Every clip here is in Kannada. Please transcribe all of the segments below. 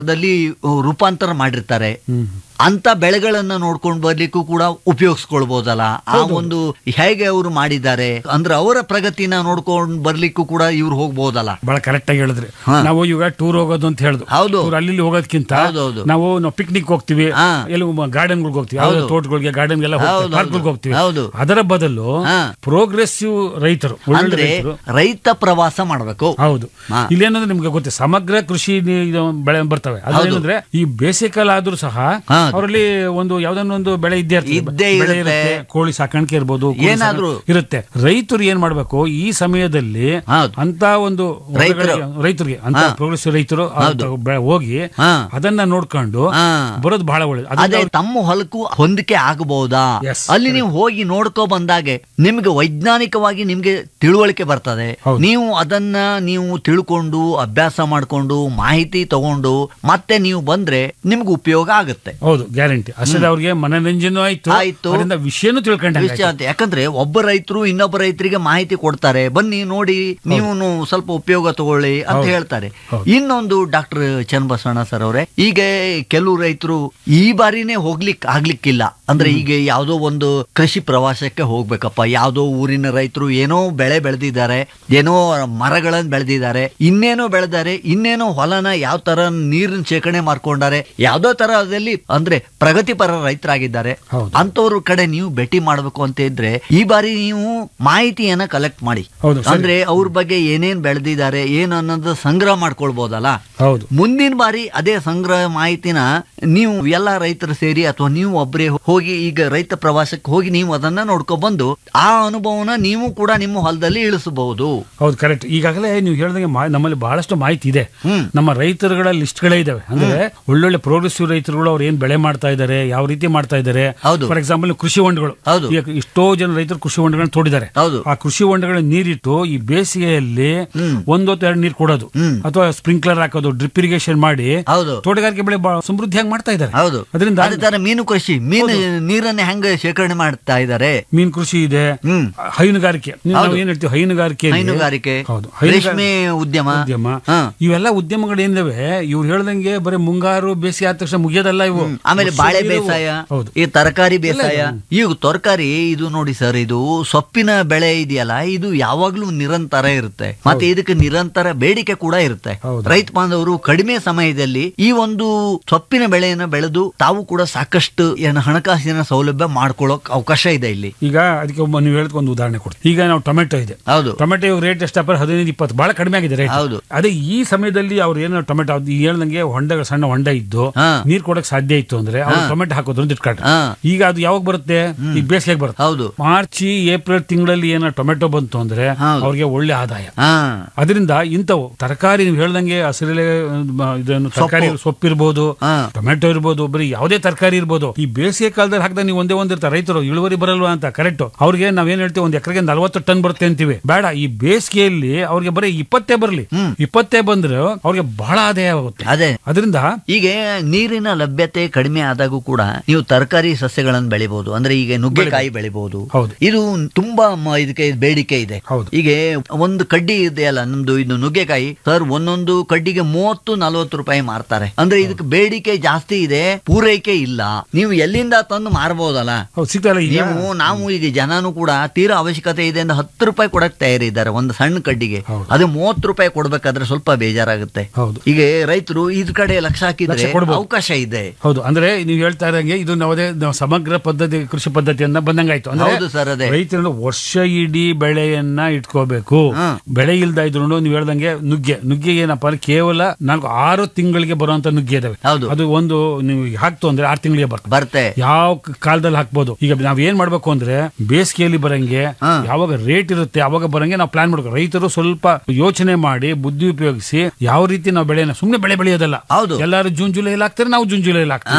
ದಲ್ಲಿ ರೂಪಾಂತರ ಮಾಡಿರ್ತಾರೆ ಅಂತ ಬೆಳೆಗಳನ್ನ ನೋಡ್ಕೊಂಡು ಬರ್ಲಿಕ್ಕೂ ಕೂಡ ಉಪಯೋಗಿಸ್ಕೊಳ್ಬಹುದಲ್ಲ ಆ ಒಂದು ಹೇಗೆ ಅವರು ಮಾಡಿದ್ದಾರೆ ಅಂದ್ರೆ ಅವರ ಪ್ರಗತಿನ ನೋಡ್ಕೊಂಡು ಬರ್ಲಿಕ್ಕೂ ಕೂಡ ಇವ್ರು ಹೋಗ್ಬೋದಲ್ಲ ಬಹಳ ಕರೆಕ್ಟ್ ಆಗಿ ಹೇಳಿದ್ರಿ ಹಾ. ನಾವು ಇವಾಗ ಟೂರ್ ಹೋಗೋದು ಅಂತ ಹೇಳುದು ಹೌದು. ಟೂರ್ ಅಲ್ಲಿ ಇಲ್ಲಿ ಹೋಗೋದಕ್ಕಿಂತ ಹೌದೌದು. ನಾವು ನಾವು ಪಿಕ್ನಿಕ್ ಹೋಗ್ತೀವಿ ಹಾ. ಎಲ್ಲಿ ಗಾರ್ಡನ್ಗಳಿಗೆ ಹೋಗ್ತೀವಿ ಹೌದು. ಯಾವ್ದೋ ತೋಟಗಳಿಗೆ ಗಾರ್ಡನ್ಗೆಲ್ಲ ಹೌದು, ಪಾರ್ಕ್ಗಳಿಗೆ ಹೌದು. ಹೋಗ್ತೀವಿ ಹೌದು. ಅದರ ಬದಲು ಹಾ. ಪ್ರೋಗ್ರೆಸಿವ್ ರೈತರು ಒಳ್ಳೊಳ್ಳೆ ಅಂದ್ರೆ ರೈತರು ರೈತ ಪ್ರವಾಸ ಮಾಡ್ಬೇಕು ಹೌದು ಹಾ. ಇಲ್ಲೇನಂದ್ರೆ ನಿಮ್ಗೆ ಗೊತ್ತೆ ಸಮಗ್ರ ಕೃಷಿ ನಿ- ಇದು ಬೆಳೆ ಬರ್ತವೆ ಅದೇನಂದ್ರೆ ಈ ಬೇಸಿಗೆ ಆದ್ರೂ ಸಹ ಹಾ. ಅವರಲ್ಲಿ ಒಂದು ಯಾವ್ದನ್ನ ಒಂದು ಬೆಳೆ ಇದ್ದೇ ಇರ್ತದೆ. ಇದ್ದೇ ಬೆಳೆ ಇರುತ್ತೆ. ಕೋಳಿ ಸಾಕಾಣಿಕೆ ಇರ್ಬೋದು ಕುರಿ ಏನಾದ್ರೂ. ಸಾಕಾಣಿಕೆ ಇರುತ್ತೆ ರೈತರು ಏನ್ ಮಾಡ್ಬೇಕು ಈ ಸಮಯದಲ್ಲಿ ಹೌದು. ಅಂತ ಒಂದು ರೈತರು. ಹೊರಗಡೆ- ರೈತರಿಗೆ ಅಂತ ಹಾ. ಪ್ರೋಗ್ರೆಸಿವ್ ರೈತರು ಹೌದು. ಅಂತ ಬೆ- ಹೋಗಿ ಹಾ. ಅದನ್ನ ನೋಡ್ಕೊಂಡು ಹಾ. ಬರೋದು ಬಹಳ ಒಳ್ಳೇದು ಅದೇ ಅದನ್ನ ತಮ್ಮ ಹೊಲಕ್ಕೂ ಹೊಂದಿಕೆ ಆಗಬಹುದಾ Yes, ಅಲ್ಲಿ ನೀವು ಹೋಗಿ ನೋಡ್ಕೊ ಬಂದಾಗೆ ನಿಮ್ಗೆ ವೈಜ್ಞಾನಿಕವಾಗಿ ನಿಮ್ಗೆ ತಿಳುವಳಿಕೆ ಬರ್ತದೆ ಹೌದು. ನೀವು ಅದನ್ನ ನೀವು ತಿಳ್ಕೊಂಡು ಅಭ್ಯಾಸ ಮಾಡ್ಕೊಂಡು ಮಾಹಿತಿ ತಗೊಂಡು ಮತ್ತೆ ನೀವು ಬಂದ್ರೆ ನಿಮ್ಗೆ ಉಪಯೋಗ ಆಗುತ್ತೆ ಹೌದು ಗ್ಯಾರಂಟಿ ಅಷ್ಟೇ ಅವ್ರಿಗೆ ಮನರಂಜನೆ ಆಯ್ತು ಆಯ್ತು. ಅದರಿಂದ ವಿಷಯನೂ ತಿಳ್ಕೊಂಡೆ ವಿಷಯ ಅಂತ ಯಾಕಂದ್ರೆ ಒಬ್ಬ ರೈತರು ಇನ್ನೊಬ್ಬ ರೈತರಿಗೆ ಮಾಹಿತಿ ಕೊಡ್ತಾರೆ ಬನ್ನಿ ನೋಡಿ ನೀವು ಸ್ವಲ್ಪ ಉಪಯೋಗ ತಗೊಳ್ಳಿ ಅಂತ ಹೌದು. ಹೇಳ್ತಾರೆ ಹೌದು. ಇನ್ನೊಂದು ಡಾಕ್ಟರ್ ಚನ್ನಬಸವಣ್ಣ ಸರ್ ಅವರೇ ಈಗ ಕೆಲವು ರೈತರು ಈ ಬಾರಿನೇ ಹೋಗ್ಲಿಕ್ ಆಗ್ಲಿಕ್ಕಿಲ್ಲ ಅಂದ್ರೆ ಈಗ ಯಾವ್ದೋ ಒಂದು ಕೃಷಿ ಪ್ರವಾಸಕ್ಕೆ ಹೋಗ್ಬೇಕಪ್ಪ ಯಾವ್ದೋ ಊರಿನ ರೈತರು ಏನೋ ಬೆಳೆ ಬೆಳೆದಿದ್ದಾರೆ ಏನೋ ಮರಗಳನ್ನ ಬೆಳೆದಿದ್ದಾರೆ ಇನ್ನೇನೋ ಬೆಳೆದಾರೆ ಇನ್ನೇನೋ ಹೊಲನ ಯಾವ ತರ ನೀರಿನ ಶೇಖರಣೆ ಮಾಡ್ಕೊಂಡಾರೆ ಯಾವ್ದೋ ತರದಲ್ಲಿ ಅಂದ್ರೆ ಪ್ರಗತಿಪರ ರೈತರಾಗಿದ್ದಾರೆ ಹೌದು. ಅಂತವ್ರ ಕಡೆ ನೀವು ಭೇಟಿ ಮಾಡ್ಬೇಕು ಅಂತ ಇದ್ರೆ ಈ ಬಾರಿ ನೀವು ಮಾಹಿತಿಯನ್ನ ಕಲೆಕ್ಟ್ ಮಾಡಿ ಹೌದು, ಸರಿ. ಅಂದ್ರೆ ಅವ್ರ ಬಗ್ಗೆ ಏನೇನ್ ಬೆಳೆದಿದ್ದಾರೆ ಏನು ಅನ್ನೋದು ಸಂಗ್ರಹ ಮಾಡ್ಕೊಳ್ಬಹುದಲ್ಲ ಹೌದು ಮುಂದಿನ ಬಾರಿ ಅದೇ ಸಂಗ್ರಹ ಮಾಹಿತಿನ ನೀವು ಎಲ್ಲ ರೈತರು ಸೇರಿ ಅಥವಾ ನೀವು ಒಬ್ಬರೇ ಹೋಗಿ ಈಗ ರೈತ ಪ್ರವಾಸಕ್ಕೆ ಹೋಗಿ ನೀವು ಅದನ್ನ ನೋಡ್ಕೊಂಡ್ ಬಂದು ಆ ಅನುಭವನ ನೀವು ಕೂಡ ನಿಮ್ಮ ಹೊಲದಲ್ಲಿ ಇಳಿಸಬಹುದು ಹೌದು ಕರೆಕ್ಟ್ ಈಗಾಗಲೇ ನೀವು ಹೇಳ್ದಂಗೆ ಮಾ- ನಮ್ಮಲ್ಲಿ ಬಹಳಷ್ಟು ಮಾಹಿತಿ ಇದೆ ಹ್ಮ್. ನಮ್ಮ ರೈತರುಗಳ ಲಿಸ್ಟ್ಗಳೇ ಇದಾವೆ ಅಂದ್ರೆ ಒಳ್ಳೊಳ್ಳೆ ಪ್ರೋಗ್ರೆಸಿವ್ ರೈತರುಗಳು ಅವ್ರು ಏನ್ ಬೆಳೆ ಮಾಡ್ತಾ ಇದ್ದಾರೆ ಯಾವ ರೀತಿ ಮಾಡ್ತಾ ಇದ್ದಾರೆ ಹೌದು. ಫಾರ್ ಎಕ್ಸಾಂಪಲ್ ಕೃಷಿ ಹೊಂಡಗಳು ಹೌದು. ಈಗ ಎಷ್ಟೋ ಜನ ರೈತರು ಕೃಷಿ ಹೊಂಡಗಳನ್ನ ತೋಡಿದ್ದಾರೆ ಹೌದು. ಆ ಕೃಷಿ ಹೊಂಡಗಳನ್ನ ನೀರಿಟ್ಟು ಈ ಬೇಸಿಗೆಯಲ್ಲಿ ಹ್ಮ್. ಒಂದೊತ್ತು ಎರಡು ನೀರು ಕೊಡೋದು ಹ್ಮ್. ಅಥವಾ ಸ್ಪ್ರಿಂಕ್ಲರ್ ಹಾಕೋದು ಡ್ರಿಪ್ ಇರಿಗೇಷನ್ ಮಾಡಿ ಹೌದು ತೋಟಗಾರಿಕೆ ಬೆಳೆ ಬಹಳ ಸಮೃದ್ಧಿಯಾಗಿ ಮಾಡ್ತಾ ಇದ್ದಾರೆ ಹೌದು ಅದರಿಂದ ಅದೇ ತರ ಮೀನು ಕೃಷಿ ಮೀನು ನೀರನ್ನ ಹೆಂಗ ಶೇಖರಣೆ ಮಾಡ್ತಾ ಇದ್ದಾರೆ ಮೀನ್ ಕೃಷಿ ಇದೆ ಹ್ಮ್. ಹೈನುಗಾರಿಕೆ ನೀವು- ನಾವು ಹೌದು. ಏನ್ ಹೇಳ್ತೀವಿ ಹೈನುಗಾರಿಕೆ ಹೈನುಗಾರಿಕೆ ಹೌದು ರೇಷ್ಮೆ ಉದ್ಯಮ ಉದ್ಯಮ ಹಾ. ಇವೆಲ್ಲ ಉದ್ಯಮಗಳು ಏನಿದಾವೆ ಇವ್ರು ಹೇಳ್ದಂಗೆ ಬರೀ ಮುಂಗಾರು ಬೇಸಿಗೆ ಆದ ತಕ್ಷಣ ಮುಗಿಯೋದಲ್ಲ ಇವು ಆಮೇಲೆ ವರ್ಷ ಬಾಳೆ ಇವು. ಬೇಸಾಯ ಹೌದು ಈ ತರಕಾರಿ ಬೇಸಾಯ ಇದೆ. ಈಗ ತರಕಾರಿ ಇದು ನೋಡಿ ಸರ್ ಇದು ಸೊಪ್ಪಿನ ಬೆಳೆ ಇದೆಯಲ್ಲ ಇದು ಯಾವಾಗ್ಲೂ ನಿರಂತರ ಇರುತ್ತೆ ಮತ್ತೆ ಇದಕ್ಕೆ ನಿರಂತರ ಬೇಡಿಕೆ ಕೂಡ ಇರುತ್ತೆ ಹೌದು. ರೈತ ಬಾಂಧವರು ಕಡಿಮೆ ಸಮಯದಲ್ಲಿ ಈ ಒಂದು ಸೊಪ್ಪಿನ ಬೆಳೆಯನ್ನು ಬೆಳೆದು ತಾವು ಕೂಡ ಸಾಕಷ್ಟು ಏನು ಹಣಕಾಸಿನ ಸೌಲಭ್ಯ ಮಾಡ್ಕೊಳ್ಳೋಕ್ ಅವಕಾಶ ಇದೆ ಇಲ್ಲಿ ಈಗ ಅದಕ್ಕೆ ಒಬ್ಬ ನೀವು ಹೇಳಿದ ಒಂದು ಉದಾಹರಣೆ ಕೊಡ್ತೀನಿ ಈಗ ನಾವು ಟೊಮೆಟೊ ಇದೆ ಹೌದು ಟೊಮೆಟೊ ರೇಟ್ ಎಷ್ಟಪ್ಪ ಹದಿನೈದು ಇಪ್ಪತ್ತು ಬಹಳ ಕಡಿಮೆ ಆಗಿದೆ ರೇಟ್ ಹೌದು. ಅದೇ ಈ ಸಮಯದಲ್ಲಿ ಅವ್ರು ಏನೋ ಟೊಮೆಟೊ ಅದು ಈಗ ಹೇಳ್ದಂಗೆ ಹೊಂಡ ಸಣ್ಣ ಹೊಂಡ ಇದ್ದು ಹಾ. ನೀರ್ ಕೊಡಕ್ ಸಾಧ್ಯ ಇತ್ತು ಅಂದ್ರೆ ಅವ್ರು ಟೊಮೆಟೊ ಹಾಕೋದ್ರು ಅಂತ ಇಟ್ಕೊಂಡ್ರೆ ಹಾ. ಈಗ ಅದು ಯಾವಾಗ ಬರುತ್ತೆ ಈಗ ಬೇಸಿಗೆ ಬರುತ್ತೆ ಹೌದು ಮಾರ್ಚ್ ಏಪ್ರಿಲ್ ತಿಂಗಳಲ್ಲಿ ಏನೋ ಟೊಮೆಟೊ ಬಂತು ಅಂದ್ರೆ ಹೌದು. ಅವ್ರಿಗೆ ಒಳ್ಳೆ ಆದಾಯ ಹಾ ಅದರಿಂದ ಇಂಥವು ತರಕಾರಿ ನೀವು ಹೇಳ್ದಂಗೆ ಹಸಿರೆಲೆ ಮ, ಇದನ್ನು ತರಕಾರಿ ಸೊಪ್ಪು ಇರ್ಬೋದು ಹಾ. ಟೊಮೆಟೊ ಇರ್ಬೋದು ಬರೀ ಯಾವುದೇ ತರಕಾರಿ ಇರ್ಬೋದು ಈ ಬೇಸಿಗೆ ಕಾಲದಲ್ಲಿ ಹಾಕಿದಾಗ ನೀವು ಒಂದೇ ಒಂದಿರ್ತಾರೆ ರೈತರು ಇಳುವರಿ ಬರಲ್ವಾ ಅಂತ ಕರೆಕ್ಟ್ ಅವ್ರಿಗೆ ನಾವೇನ್ ಹೇಳ್ತೀವಿ ಒಂದ್ ಎಕರೆಗೆ ನಲವತ್ತು ಟನ್ ಬರುತ್ತೆ ಅಂತೀವಿ ಬೇಡ ಈ ಬೇಸಿಗೆಯಲ್ಲಿ ಅವ್ರಿಗೆ ಬರೀ ಇಪ್ಪತ್ತೇ ಬರಲಿ ಇಪ್ಪತ್ತೇ ಬಂದ್ರೆ ಅವ್ರಿಗೆ ಬಹಳ ಆದಾಯ ಆಗುತ್ತೆ ಅದೇ ಅದರಿಂದ ಈಗ ನೀರಿನ ಲಭ್ಯತೆ ಕಡಿಮೆ ಆದಾಗೂ ಕೂಡ ನೀವು ತರಕಾರಿ ಸಸ್ಯಗಳನ್ನು ಬೆಳಿಬಹುದು ಅಂದ್ರೆ ಈಗ ನುಗ್ಗೆಕಾಯಿ ಬೆಳಿಬಹುದು ಹೌದು. ಇದು ತುಂಬಾ ಮ- ಇದಕ್ಕೆ ಬೇಡಿಕೆ ಇದೆ ಹೌದು. ಈಗ ಒಂದು ಕಡ್ಡಿ ಇದೆಯಲ್ಲ ನಮ್ದು ಇದು ನುಗ್ಗೆಕಾಯಿ ಸರ್ ಒಂದೊಂದು ಕಡ್ಡಿಗೆ ಮೂವತ್ತು ನಲವತ್ತು ರೂಪಾಯಿ ಮಾರ್ತಾರೆ ಅಂದ್ರೆ ಇದಕ್ಕೆ ಬೇಡಿಕೆ ಜಾಸ್ತಿ ಇದೆ ಪೂರೈಕೆ ಇಲ್ಲ ನೀವು ಎಲ್ಲಿಂದ ತಂದು ಮಾರಬಹುದಲ್ಲ ಹೌದು ಸಿಗ್ತಲ್ಲ ಈಗ ನೀವು ನಾವು ಈಗ ಜನನು ಕೂಡ ತೀರಾ ಅವಶ್ಯಕತೆ ಇದೆ ಅಂದ್ರೆ ಹತ್ತು ರೂಪಾಯಿ ಕೊಡಕ್ ತಯಾರಿದ್ದಾರೆ ಒಂದು ಸಣ್ಣ ಕಡ್ಡಿಗೆ ಹೌದು. ಅದು ಮೂವತ್ತು ರೂಪಾಯಿ ಕೊಡ್ಬೇಕಾದ್ರೆ ಸ್ವಲ್ಪ ಬೇಜಾರಾಗುತ್ತೆ ಹೌದು. ಈಗ ರೈತರು ಇದ್ರ ಕಡೆ ಲಕ್ಷ ಹಾಕಿದ್ರೆ ಲಕ್ಷ ಕೊಡ್ಬೋದು. ಅವಕಾಶ ಇದೆ ಹೌದು ಅಂದ್ರೆ ನೀವು ಹೇಳ್ತಾ ಇರಂಗೆ ಇದು ಯಾವುದೇ ನಾವು ಸಮಗ್ರ ಪದ್ಧತಿ ಕೃಷಿ ಪದ್ಧತಿಯನ್ನ ಬಂದಂಗಾಯ್ತು ಅಂದ್ರೆ ಹೌದು ಸರ್, ಅದೇ. ರೈತರು ವರ್ಷ ಇಡೀ ಬೆಳೆಯನ್ನ ಇಟ್ಕೋಬೇಕು ಹಾ. ಬೆಳೆ ಇಲ್ದ ಇದ್ರು ನೀವು ಹೇಳ್ದಂಗೆ ನುಗ್ಗೆ ನುಗ್ಗೆ ಏನಪ್ಪಾ ಅಂದ್ರೆ ಕೇವಲ ನಾಲ್ಕು ಆರು ತಿಂಗಳಿಗೆ ಬರುವಂತ ನುಗ್ಗೆ ಇದಾವೆ ಹೌದು. ಅದು ಒಂದು ನೀವು ಹಾಕ್ತು ಅಂದ್ರೆ ಆರು ತಿಂಗಳಿಗೆ ಬರ್ತದೆ ಬರ್ತೆ ಯಾವ ಕ- ಕಾಲದಲ್ಲಿ ಹಾಕ್ಬೋದು ಈಗ ನಾವ್ ಏನ್ ಮಾಡ್ಬೇಕು ಅಂದ್ರೆ ಬೇಸಿಗೆಯಲ್ಲಿ ಬರಂಗೆ ಹಾ. ಯಾವಾಗ ರೇಟ್ ಇರುತ್ತೆ ಅವಾಗ ಬರಂಗೆ ನಾವು ಪ್ಲಾನ್ ಮಾಡ್ಬೇಕು ರೈತರು ಸ್ವಲ್ಪ ಯೋಚನೆ ಮಾಡಿ ಬುದ್ಧಿ ಉಪಯೋಗಿಸಿ ಯಾವ ರೀತಿ ನಾವು ಬೆಳೆನ ಸುಮ್ನೆ ಬೆಳೆ ಬೆಳೆಯೋದಲ್ಲ ಹೌದು. ಎಲ್ಲರೂ ಜೂನ್ ಜುಲೈಲಿ ಹಾಕ್ತಾರೆ ನಾವು ಜೂನ್ ಜುಲೈಲಿ ಹಾಕ್ತೀವಿ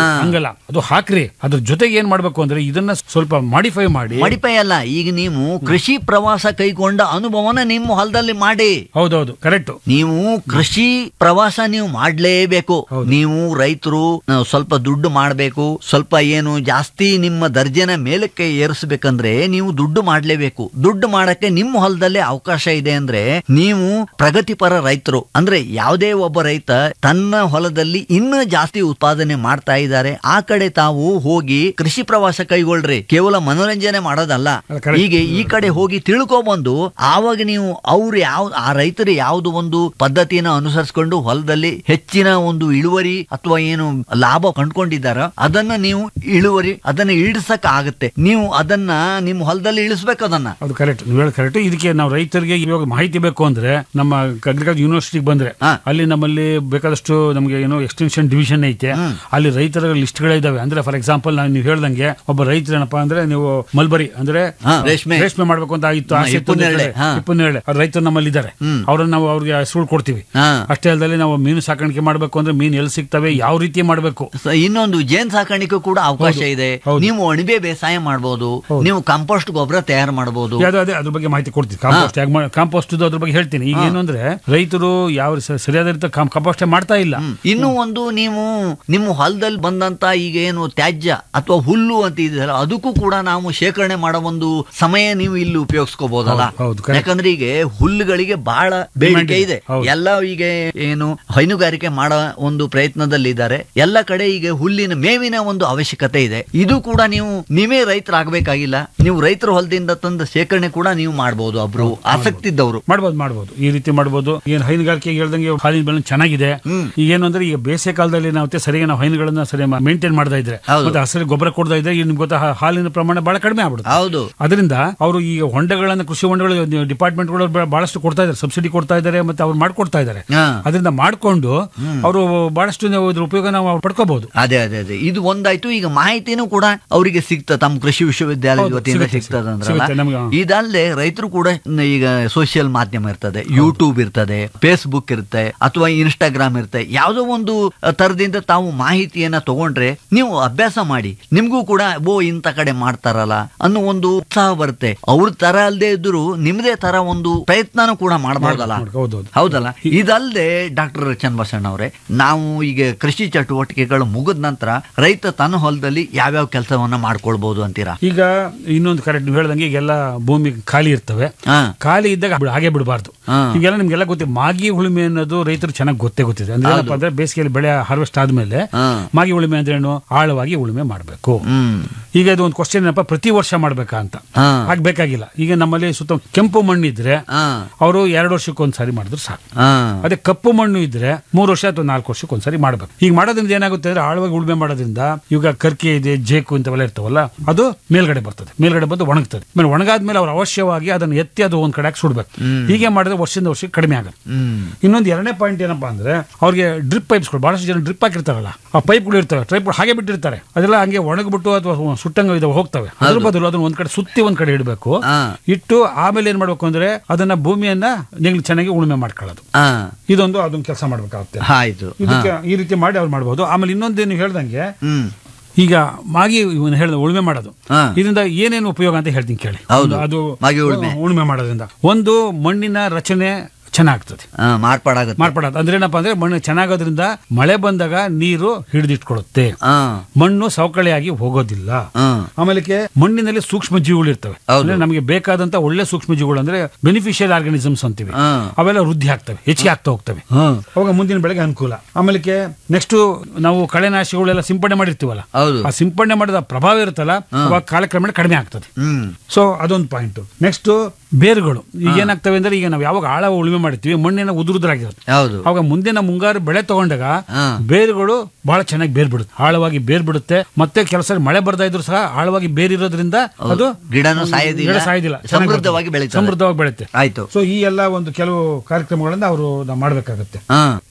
ಹಾ. ಹಂಗಲ್ಲ ಅದು ಹಾಕ್ರಿ ಅದ್ರ ಜೊತೆಗೆ ಏನ್ ಮಾಡ್ಬೇಕು ಅಂದ್ರೆ ಇದನ್ನ ಸ್ವಲ್ಪ ಮಾಡಿಫೈ ಮಾಡಿ ಮಡಿಪೈ ಅಲ್ಲ ಈಗ ನೀವು ಕೃಷಿ ಪ್ರವಾಸ ಕೈಗೊಂಡ ಅನುಭವನ ನಿಮ್ಮ ಹೊಲದಲ್ಲಿ ಮಾಡಿ ಹೌದೌದು ಕರೆಕ್ಟ್ ನೀವು ಕೃಷಿ ಪ್ರವಾಸ ನೀವು ಮಾಡ್ಲೇಬೇಕು ನೀವು ರೈತರು ನಾವು ಸ್ವಲ್ಪ ದುಡ್ಡು ಮಾಡಬೇಕು ಸ್ವಲ್ಪ ಏನು ಜಾಸ್ತಿ ನಿಮ್ಮ ದರ್ಜೆನ ಮೇಲಕ್ಕೆ ಏರಿಸಬೇಕಂದ್ರೆ ನೀವು ದುಡ್ಡು ಮಾಡ್ಲೇಬೇಕು ದುಡ್ಡು ಮಾಡಕ್ಕೆ ನಿಮ್ಮ ಹೊಲದಲ್ಲೇ ಅವಕಾಶ ಇದೆ ಅಂದ್ರೆ ನೀವು ಪ್ರಗತಿಪರ ರೈತರು ಅಂದ್ರೆ ಯಾವುದೇ ಒಬ್ಬ ರೈತ ತನ್ನ ಹೊಲದಲ್ಲಿ ಇನ್ನೂ ಜಾಸ್ತಿ ಉತ್ಪಾದನೆ ಮಾಡ್ತಾ ಇದ್ದಾರೆ ಆ ಕಡೆ ತಾವು ಹೋಗಿ ಕೃಷಿ ಪ್ರವಾಸ ಕೈಗೊಳ್ರಿ ಕೇವಲ ಮನೋರಂಜನೆ ಮಾಡೋದಲ್ಲ ಅದು correct. ಹೀಗೆ ಈ ಕಡೆ ಹೋಗಿ ತಿಳ್ಕೊಬಂದು ಆವಾಗ ನೀವು ಅವ್ರು ಯಾವ ಆ ರೈತರು ಯಾವ್ದು ಒಂದು ಪದ್ಧತಿನ ಅನುಸರಿಸಿಕೊಂಡು ಹೊಲದಲ್ಲಿ ಹೆಚ್ಚಿನ ಒಂದು ಇಳುವರಿ ಅಥವಾ ಏನು ಲಾಭ ಕಂಡ್ಕೊಂಡಿದ್ದಾರ ಅದನ್ನ ನೀವು ಇಳುವರಿ ಅದನ್ನ ಇಳಿಸಕ್ ಆಗತ್ತೆ ನೀವು ಅದನ್ನ ನಿಮ್ಮ ಹೊಲದಲ್ಲಿ ಇಳಿಸ್ಬೇಕು ಅದನ್ನ ಅದು ಕರೆಕ್ಟ್ ನೀವು ಹೇಳಿ ಕರೆಕ್ಟ್ ಇದಕ್ಕೆ ನಾವು ರೈತರಿಗೆ ಇವಾಗ ಮಾಹಿತಿ ಬೇಕು ಅಂದ್ರೆ ನಮ್ಮ ಅಗ್ರಿಕಲ್ಚರ್ ಯೂನಿವರ್ಸಿಟಿಗೆ ಬಂದ್ರೆ ಹಾ. ಅಲ್ಲಿ ನಮ್ಮಲ್ಲಿ ಬೇಕಾದಷ್ಟು ನಮಗೆ ಏನೋ ಎಕ್ಸ್ಟೆನ್ಷನ್ ಡಿವಿಷನ್ ಐತೆ ಅಲ್ಲಿ ರೈತರ ಲಿಸ್ಟ್ಗಳಿದಾವೆ ಅಂದ್ರೆ ಫಾರ್ ಎಕ್ಸಾಂಪಲ್ ನಾನು ನೀವು ಹೇಳ್ದಂಗೆ ಒಬ್ಬ ರೈತರ ಏನಪ್ಪಾ ಅಂದ್ರೆ ನೀವು ಮಲ್ಬರಿ ಅಂದ್ರೆ ಹಾ, ರೇಷ್ಮೆ. ರೇಷ್ಮೆ ಮಾಡ್ಬೇಕು ಅಂತ ಇತ್ತು ಹಾ, ಆಸೆ ಇತ್ತು ಹಿಪ್ಪು ನೇರಳೆ, ಹಾ. ಹಿಪ್ಪು ನೇರಳೆ ಅವ್ರ ರೈತರು ನಮ್ಮಲ್ಲಿ ಇದ್ದಾರೆ ಅವ್ರನ್ನ ನಾವು ಅವ್ರಿಗೆ ಹೆಸರು ಕೊಡ್ತೀವಿ ಹಾ. ಅಷ್ಟೇ ಅಲ್ಲದೆ ನಾವು ಮೀನು ಸಾಕಾಣಿಕೆ ಮಾಡ್ಬೇಕು ಅಂದ್ರೆ ಮೀನು ಎಲ್ಲಿ ಸಿಗ್ತವೆ ಯಾವ ರೀತಿ ಮಾಡಬೇಕು ಸ- ಇನ್ನೊಂದು ಜೇನ್ ಸಾಕಾಣಿಕೆ ಕೂಡ ಅವಕಾಶ ಇದೆ ಹೌದು. ನೀವು ಅಣಿಬೆ ಬೇಸಾಯ ಮಾಡಬಹುದು ನೀವು ಕಾಂಪೋಸ್ಟ್ ಗೊಬ್ಬರ ತಯಾರು ಮಾಡಬಹುದು ಯಾವ್ದು ಅದೇ ಅದ್ರ ಬಗ್ಗೆ ಮಾಹಿತಿ ಕೊಡ್ತೀನಿ ಕಾಂಪೋಸ್ಟ್ ಹೇಗೆ ಕಾಂಪೋಸ್ಟ್ ಅದ್ರ ಬಗ್ಗೆ ಹೇಳ್ತೀನಿ ಈಗ ಏನು ಅಂದ್ರೆ ರೈತರು ಯಾವ ಸ- ಸರಿಯಾದ ರೀತಿ ಕಾಂಪೋಸ್ಟ್ ಮಾಡ್ತಾ ಇಲ್ಲ ಇನ್ನು ಒಂದು ನೀವು ನಿಮ್ಮ ಹೊಲದಲ್ಲಿ ಬಂದಂತ ಈಗ ಏನು ತ್ಯಾಜ್ಯ ಅಥವಾ ಹುಲ್ಲು ಅಂತ ಇದೆಯಲ್ಲ ಅದಕ್ಕೂ ಕೂಡ ನಾವು ಶೇಖರಣೆ ಮಾಡೋ ಒಂದು ಸಮಯ ನೀವು ಇಲ್ಲಿ ಉಪಯೋಗಿಸ್ಕೋಬಹುದಲ್ಲ ಹೌದು, ಹೌದು, correct. ಯಾಕಂದ್ರೆ ಈಗ ಹುಲ್ಲುಗಳಿಗೆ ಬಹಳ ಬೇಡಿಕೆ ಇದೆ ಹೌದು. ಎಲ್ಲ ಈಗ ಏನು ಹೈನುಗಾರಿಕೆ ಮಾಡೋ ಒಂದು ಪ್ರಯತ್ನದಲ್ಲಿದ್ದಾರೆ ಎಲ್ಲ ಕಡೆ ಈಗ ಹುಲ್ಲಿನ ಮೇವಿನ ಒಂದು ಅವಶ್ಯಕತೆ ಇದೆ ಇದು ಕೂಡ ನೀವು ನೀವೇ ರೈತರಾಗಬೇಕಾಗಿಲ್ಲ ನೀವು ರೈತರ ಹೊಲದಿಂದ ತಂದ ಶೇಖರಣೆ ಕೂಡ ನೀವು ಮಾಡಬಹುದು ಒಬ್ರು ಆಸಕ್ತಿ ಇದ್ದವರು ಮಾಡ್ಬೋದು ಮಾಡ್ಬೋದು ಈ ರೀತಿ ಮಾಡ್ಬೋದು ಏನ್ ಹೈನುಗಾರಿಕೆ ಹೇಳ್ದಂಗೆ ಹಾಲಿನ ಬೆಲೆ ಚೆನ್ನಾಗಿದೆ ಈಗ ಏನು ಅಂದ್ರೆ ಈಗ ಬೇಸಿಗೆ ಕಾಲದಲ್ಲಿ ನಾವು ಮತ್ತೆ ಸರಿಯಾಗಿ ನಾವು ಹೈನುಗಳನ್ನ ಸರಿ ಮೇಂಟೈನ್ ಮಾಡ್ತಾ ಇದ್ರೆ ಹೌದು. ಮತ್ತೆ ಹಸಿರು ಗೊಬ್ಬರ ಕೊಡ್ತಾ ಇದ್ರೆ ಈಗ ನಿಮ್ಗೆ ಗೊತ್ತಾ ಹಾ- ಹಾಲಿನ ಪ್ರಮಾಣ ಬಹಳ ಕಡಿಮೆ ಆಗ್ಬಿಡುತ್ತೆ ಹೌದು ಅದರಿಂದ ಅವರು ಈಗ ಹೊಂಡಗಳನ್ನ ಕೃಷಿ ಹೊಂಡಗಳು ಡಿಪಾರ್ಟ್ಮೆಂಟ್ಗಳು ಬಹಳಷ್ಟು ಕೊಡ್ತಾ ಇದ್ದಾರೆ ಸಬ್ಸಿಡಿ ಕೊಡ್ತಾ ಇದ್ದಾರೆ ಮತ್ತೆ ಅವ್ರು ಮಾಡ್ಕೊಡ್ತಾ ಇದ್ದಾರೆ ಹಾ. ಅದರಿಂದ ಮಾಡ್ಕೊಂಡು ಅವರು ಬಹಳಷ್ಟು ನಾವು ಇದ್ರ ಉಪಯೋಗ ನಾವು ಪಡ್ಕೋಬಹುದು ಅದೇ ಅದೇ ಅದೇ ಇದು ಒಂದಾಯ್ತು ಈಗ ಮಾಹಿತಿನೂ ಕೂಡ ಅವರಿಗೆ ಸಿಗ್ತದೆ ತಮ್ಮ ಕೃಷಿ ವಿಶ್ವವಿದ್ಯಾಲಯದ ಹೌದು, ವತಿಯಿಂದ ಸಿಗುತ್ತೆ, ಸಿಗ್ತದೆ ಸಿಗುತ್ತೆ ನಮ್ಗೆ, ಹಾ. ಅಂದ್ರಲ್ಲ ಇದಲ್ಲದೆ ರೈತರು ಕೂಡ ಈಗ ಸೋಷಿಯಲ್ ಮಾಧ್ಯಮ ಇರ್ತದೆ ಯೂಟ್ಯೂಬ್ ಇರ್ತದೆ ಫೇಸ್ಬುಕ್ ಇರುತ್ತೆ ಅಥವಾ ಇನ್ಸ್ಟಾಗ್ರಾಮ್ ಇರುತ್ತೆ ಯಾವುದೋ ಒಂದು ತರದಿಂದ ತಾವು ಮಾಹಿತಿಯನ್ನ ತಗೊಂಡ್ರೆ ನೀವು ಅಭ್ಯಾಸ ಮಾಡಿ ನಿಮ್ಗೂ ಕೂಡ ಓ ಇಂಥ ಕಡೆ ಮಾಡ್ತಾರಲ್ಲ ಅನ್ನೋ ಒಂದು ಉತ್ಸಾಹ ಬರುತ್ತೆ ಅವ್ರ ತರ ಅಲ್ಲದೆ ಇದ್ರು ನಿಮ್ದೇ ತರ ಒಂದು ಪ್ರಯತ್ನನೂ ಕೂಡ ಮಾಡಬಹುದಲ್ಲ ಹೌದೌದು ಹೌದಲ್ಲ ಇದಲ್ಲದೆ ಡಾಕ್ಟರ್ ಚನ್ನಬಸಣ್ಣ ಅವರೇ ನಾವು ಈಗ ಕೃಷಿ ಚಟುವಟಿಕೆಗಳು ಮುಗಿದ ನಂತರ ರೈತ ತನ್ನ ಹೊಲದಲ್ಲಿ ಯಾವ್ಯಾವ ಕೆಲಸವನ್ನ ಮಾಡ್ಕೊಳ್ಬಹುದು ಅಂತೀರಾ ಈಗ ಇನ್ನೊಂದು ಕರೆಕ್ಟ್ ನೀವು ಹೇಳ್ದಂಗೆ ಈಗೆಲ್ಲ ಭೂಮಿ ಖಾಲಿ ಇರ್ತವೆ ಹಾ ಖಾಲಿ ಇದ್ದಾಗ ಬಿಡು- ಹಾಗೆ ಬಿಡಬಾರ್ದು ಹಾ. ಈಗೆಲ್ಲ ನಿಮ್ಗೆಲ್ಲ ಗೊತ್ತಿದೆ ಮಾಗಿ ಉಳುಮೆ ಅನ್ನೋದು ರೈತರು ಚೆನ್ನಾಗಿ ಗೊತ್ತೇ ಗೊತ್ತಿದೆ ಅಂದ್ರೆ ಏನಪ್ಪಾ ಅಂದ್ರೆ ಬೇಸಿಗೆಯಲ್ಲಿ ಬೆಳೆ ಹಾರ್ವೆಸ್ಟ್ ಆದ್ಮೇಲೆ ಹಾ. ಮಾಗಿ ಉಳುಮೆ ಅಂದ್ರೆ ಏನು ಆಳವಾಗಿ ಉಳುಮೆ ಮಾಡಬೇಕು ಹ್ಮ್ ಈಗ ಇದು ಒಂದು ಕ್ವಶನ್ ಏನಪ್ಪ ಪ್ರತಿ ವರ್ಷ ಮಾಡ್ಬೇಕಾ ಅಂತ ಹಾ ಆಗ್ಬೇಕಾಗಿಲ್ಲ ಈಗ ನಮ್ಮಲ್ಲಿ ಸುತ್ತ ಕೆಂಪು ಮಣ್ಣು ಇದ್ರೆ ಹಾ ಅವರು ಎರಡು ವರ್ಷಕ್ಕೆ ಒಂದ್ಸಾರಿ ಮಾಡಿದ್ರು ಸಾಕು ಹಾ ಅದೇ ಕಪ್ಪು ಮಣ್ಣು ಇದ್ರೆ ಮೂರು ವರ್ಷ ಅಥವಾ ನಾಲ್ಕು ವರ್ಷಕ್ಕೆ ಒಂದ್ಸರಿ ಮಾಡ್ಬೇಕು ಈಗ ಮಾಡೋದ್ರಿಂದ ಏನಾಗುತ್ತೆ ಅಂದ್ರೆ ಆಳವಾಗಿ ಉಳುಮೆ ಮಾಡೋದ್ರಿಂದ ಈಗ ಕರ್ಕೆ ಇದೆ ಜೇಕು ಇಂಥವೆಲ್ಲ ಇರ್ತಾವಲ್ಲ ಅದು ಮೇಲ್ಗಡೆ ಬರ್ತದೆ ಮೇಲ್ಗಡೆ ಬಂದು ಒಣಗ್ತದೆ ಆಮೇಲೆ ಒಣಗಾದ್ಮೇಲೆ ಅವ್ರು ಅವಶ್ಯವಾಗಿ ಅದನ್ನ ಎತ್ತಿ ಅದು ಒಂದ್ ಕಡೆ ಸುಡ್ಬೇಕು ಹೀಗೆ ಮಾಡಿದ್ರೆ ವರ್ಷದಿಂದ ವರ್ಷಕ್ಕೆ ಕಡಿಮೆ ಆಗುತ್ತೆ ಹ್ಮ್ ಇನ್ನೊಂದು ಎರಡನೇ ಪಾಯಿಂಟ್ ಏನಪ್ಪಾ ಅಂದ್ರೆ ಅವ್ರಿಗೆ ಡ್ರಿಪ್ ಪೈಪ್ಸ್ಗಳು ಬಹಳಷ್ಟು ಜನ ಡ್ರಿಪ್ ಹಾಕಿರ್ತಾರಲ್ಲ ಆ ಪೈಪ್ಗಳು ಇರ್ತವೆ ಟ್ರೈಪ್ ಹಾಗೆ ಬಿಟ್ಟಿರ್ತಾರೆ ಅದೆಲ್ಲ ಹಂಗೆ ಒಣಗ್ಬಿಟ್ಟು ಅಥವಾ ಸುಟ್ಟಂಗ ಇದಾವೆ ಹೋಗ್ತವೆ ಅದ್ರ ಬದಲು ಅದನ್ನ ಒಂದ್ ಕಡೆ ಸುತ್ತಿ ಒಂದ್ ಕಡೆ ಇಡಬೇಕು ಹಾ ಇಟ್ಟು ಆಮೇಲೆ ಏನ್ ಮಾಡ್ಬೇಕು ಅಂದ್ರೆ ಅದನ್ನ ಭೂಮಿಯನ್ನ ನೆಗ್ಲಿ ಚೆನ್ನಾಗಿ ಉಳುಮೆ ಮಾಡ್ಕೊಳ್ಳೋದು ಹಾ ಇದೊಂದು ಅದೊಂದು ಕೆಲಸ ಮಾಡ್ಬೇಕಾಗುತ್ತೆ ಆಯ್ತು ಹಾ ಇದಕ್ಕೆ ಈ ರೀತಿ ಮಾಡಿ ಅವ್ರು ಮಾಡ್ಬೋದು ಆಮೇಲೆ ಇನ್ನೊಂದು ನೀವು ಹೇಳ್ದಂಗೆ ಹ್ಮ್ ಈಗ ಮಾಗಿ ಇವನು ಹೇಳ್ದ ಉಳುಮೆ ಮಾಡೋದು ಹಾ. ಇದರಿಂದ ಏನೇನು ಉಪಯೋಗ ಅಂತ ಹೇಳ್ತೀನಿ ಕೇಳಿ ಹೌದು. ಒಂದು ಅದು ಮಾಗಿ ಉಳುಮೆ. ಉಳುಮೆ ಮಾಡೋದ್ರಿಂದ ಒಂದು ಮಣ್ಣಿನ ರಚನೆ ಚೆನ್ನಾಗ್ತದೆ ಹಾ ಮಾರ್ಪಾಡಾಗುತ್ತೆ ಮಾರ್ಪಾಡೋದು ಅಂದ್ರೆ ಏನಪ್ಪಾ ಅಂದ್ರೆ ಮಣ್ಣು ಚೆನ್ನಾಗೋದ್ರಿಂದ ಮಳೆ ಬಂದಾಗ ನೀರು ಹಿಡಿದಿಟ್ಕೊಳ್ಳುತ್ತೆ ಹಾ ಮಣ್ಣು ಸವಕಳಿಯಾಗಿ ಹೋಗೋದಿಲ್ಲ ಹಾ ಆಮೇಲೆ ಮಣ್ಣಿನಲ್ಲಿ ಸೂಕ್ಷ್ಮ ಜೀವಿಗಳು ಇರ್ತವೆ ಹೌದು. ಅಂದ್ರೆ ನಮಗೆ ಬೇಕಾದಂತ ಒಳ್ಳೆ ಸೂಕ್ಷ್ಮ ಜೀವಿಗಳು ಅಂದ್ರೆ ಬೆನಿಫಿಷಿಯಲ್ ಆರ್ಗಾನಿಸಮ್ಸ್ ಅಂತೀವಿ ಹಾ. ಅವೆಲ್ಲ ವೃದ್ಧಿ ಆಗ್ತವೆ ಹೆಚ್ಚಿಗೆ ಆಗ್ತಾ ಹೋಗ್ತವೆ ಹಾ ಅವಾಗ ಮುಂದಿನ ಬೆಳೆಗೆ ಅನುಕೂಲ ಆಮೇಲೆ ನೆಕ್ಸ್ಟ್ ನಾವು ಕಳೆನಾಶಿಗಳೆಲ್ಲ ಸಿಂಪಡಣೆ ಮಾಡಿರ್ತೀವಲ್ಲ ಹೌದು ಆ ಸಿಂಪಡಣೆ ಮಾಡಿದ ಪ್ರಭಾವ ಇರುತ್ತಲ್ಲ ಅವಾಗ ಕಾಲಕ್ರಮೇಣ ಕಡಿಮೆ ಆಗ್ತದೆ ಹ್ಮ್ ಸೊ ಅದೊಂದು ಪಾಯಿಂಟ್ ನೆಕ್ಸ್ಟ್ ಬೇರುಗಳು ಈಗ ಏನಾಗ್ತವೆ ಅಂದ್ರೆ ಈಗ ನಾವು ಯಾವಾಗ ಆಳ ಉಳುಮೆ ಮಾಡ್ತೀವಿ ಮಣ್ಣಿನ ಉದುರುದ್ರಾಗಿರುತ್ತೆ ಹೌದು ಅವಾಗ ಮುಂದಿನ ಮುಂಗಾರು ಬೆಳೆ ತಗೊಂಡಾಗ ಹಾ. ಬೇರುಗಳು ಬಹಳ ಚೆನ್ನಾಗಿ ಬೇರ್ ಬಿಡುತ್ತೆ ಆಳವಾಗಿ ಬೇರ್ ಬಿಡುತ್ತೆ ಮತ್ತೆ ಕೆಲಸ ಮಳೆ ಬರ್ತಾ ಇದ್ರು ಸಹ ಆಳವಾಗಿ ಬೇರಿರೋದ್ರಿಂದ ಅದು ಗಿಡನೂ ಸಾಯೋದಿಲ್ಲ ಗಿಡ ಸಾಯೋದಿಲ್ಲ ಚೆನ್ನಾಗಿ ಸಮೃದ್ಧವಾಗಿ ಬರ್ತದೆ. ಬೆಳೀತದೆ ಸಮೃದ್ಧವಾಗಿ ಬೆಳುತ್ತೆ ಆಯ್ತು ಸೊ ಈ ಎಲ್ಲ ಒಂದು ಕೆಲವು ಕಾರ್ಯಕ್ರಮಗಳನ್ನ ಅವರು ನಾವು ಮಾಡ್ಬೇಕಾಗತ್ತೆ ಹಾ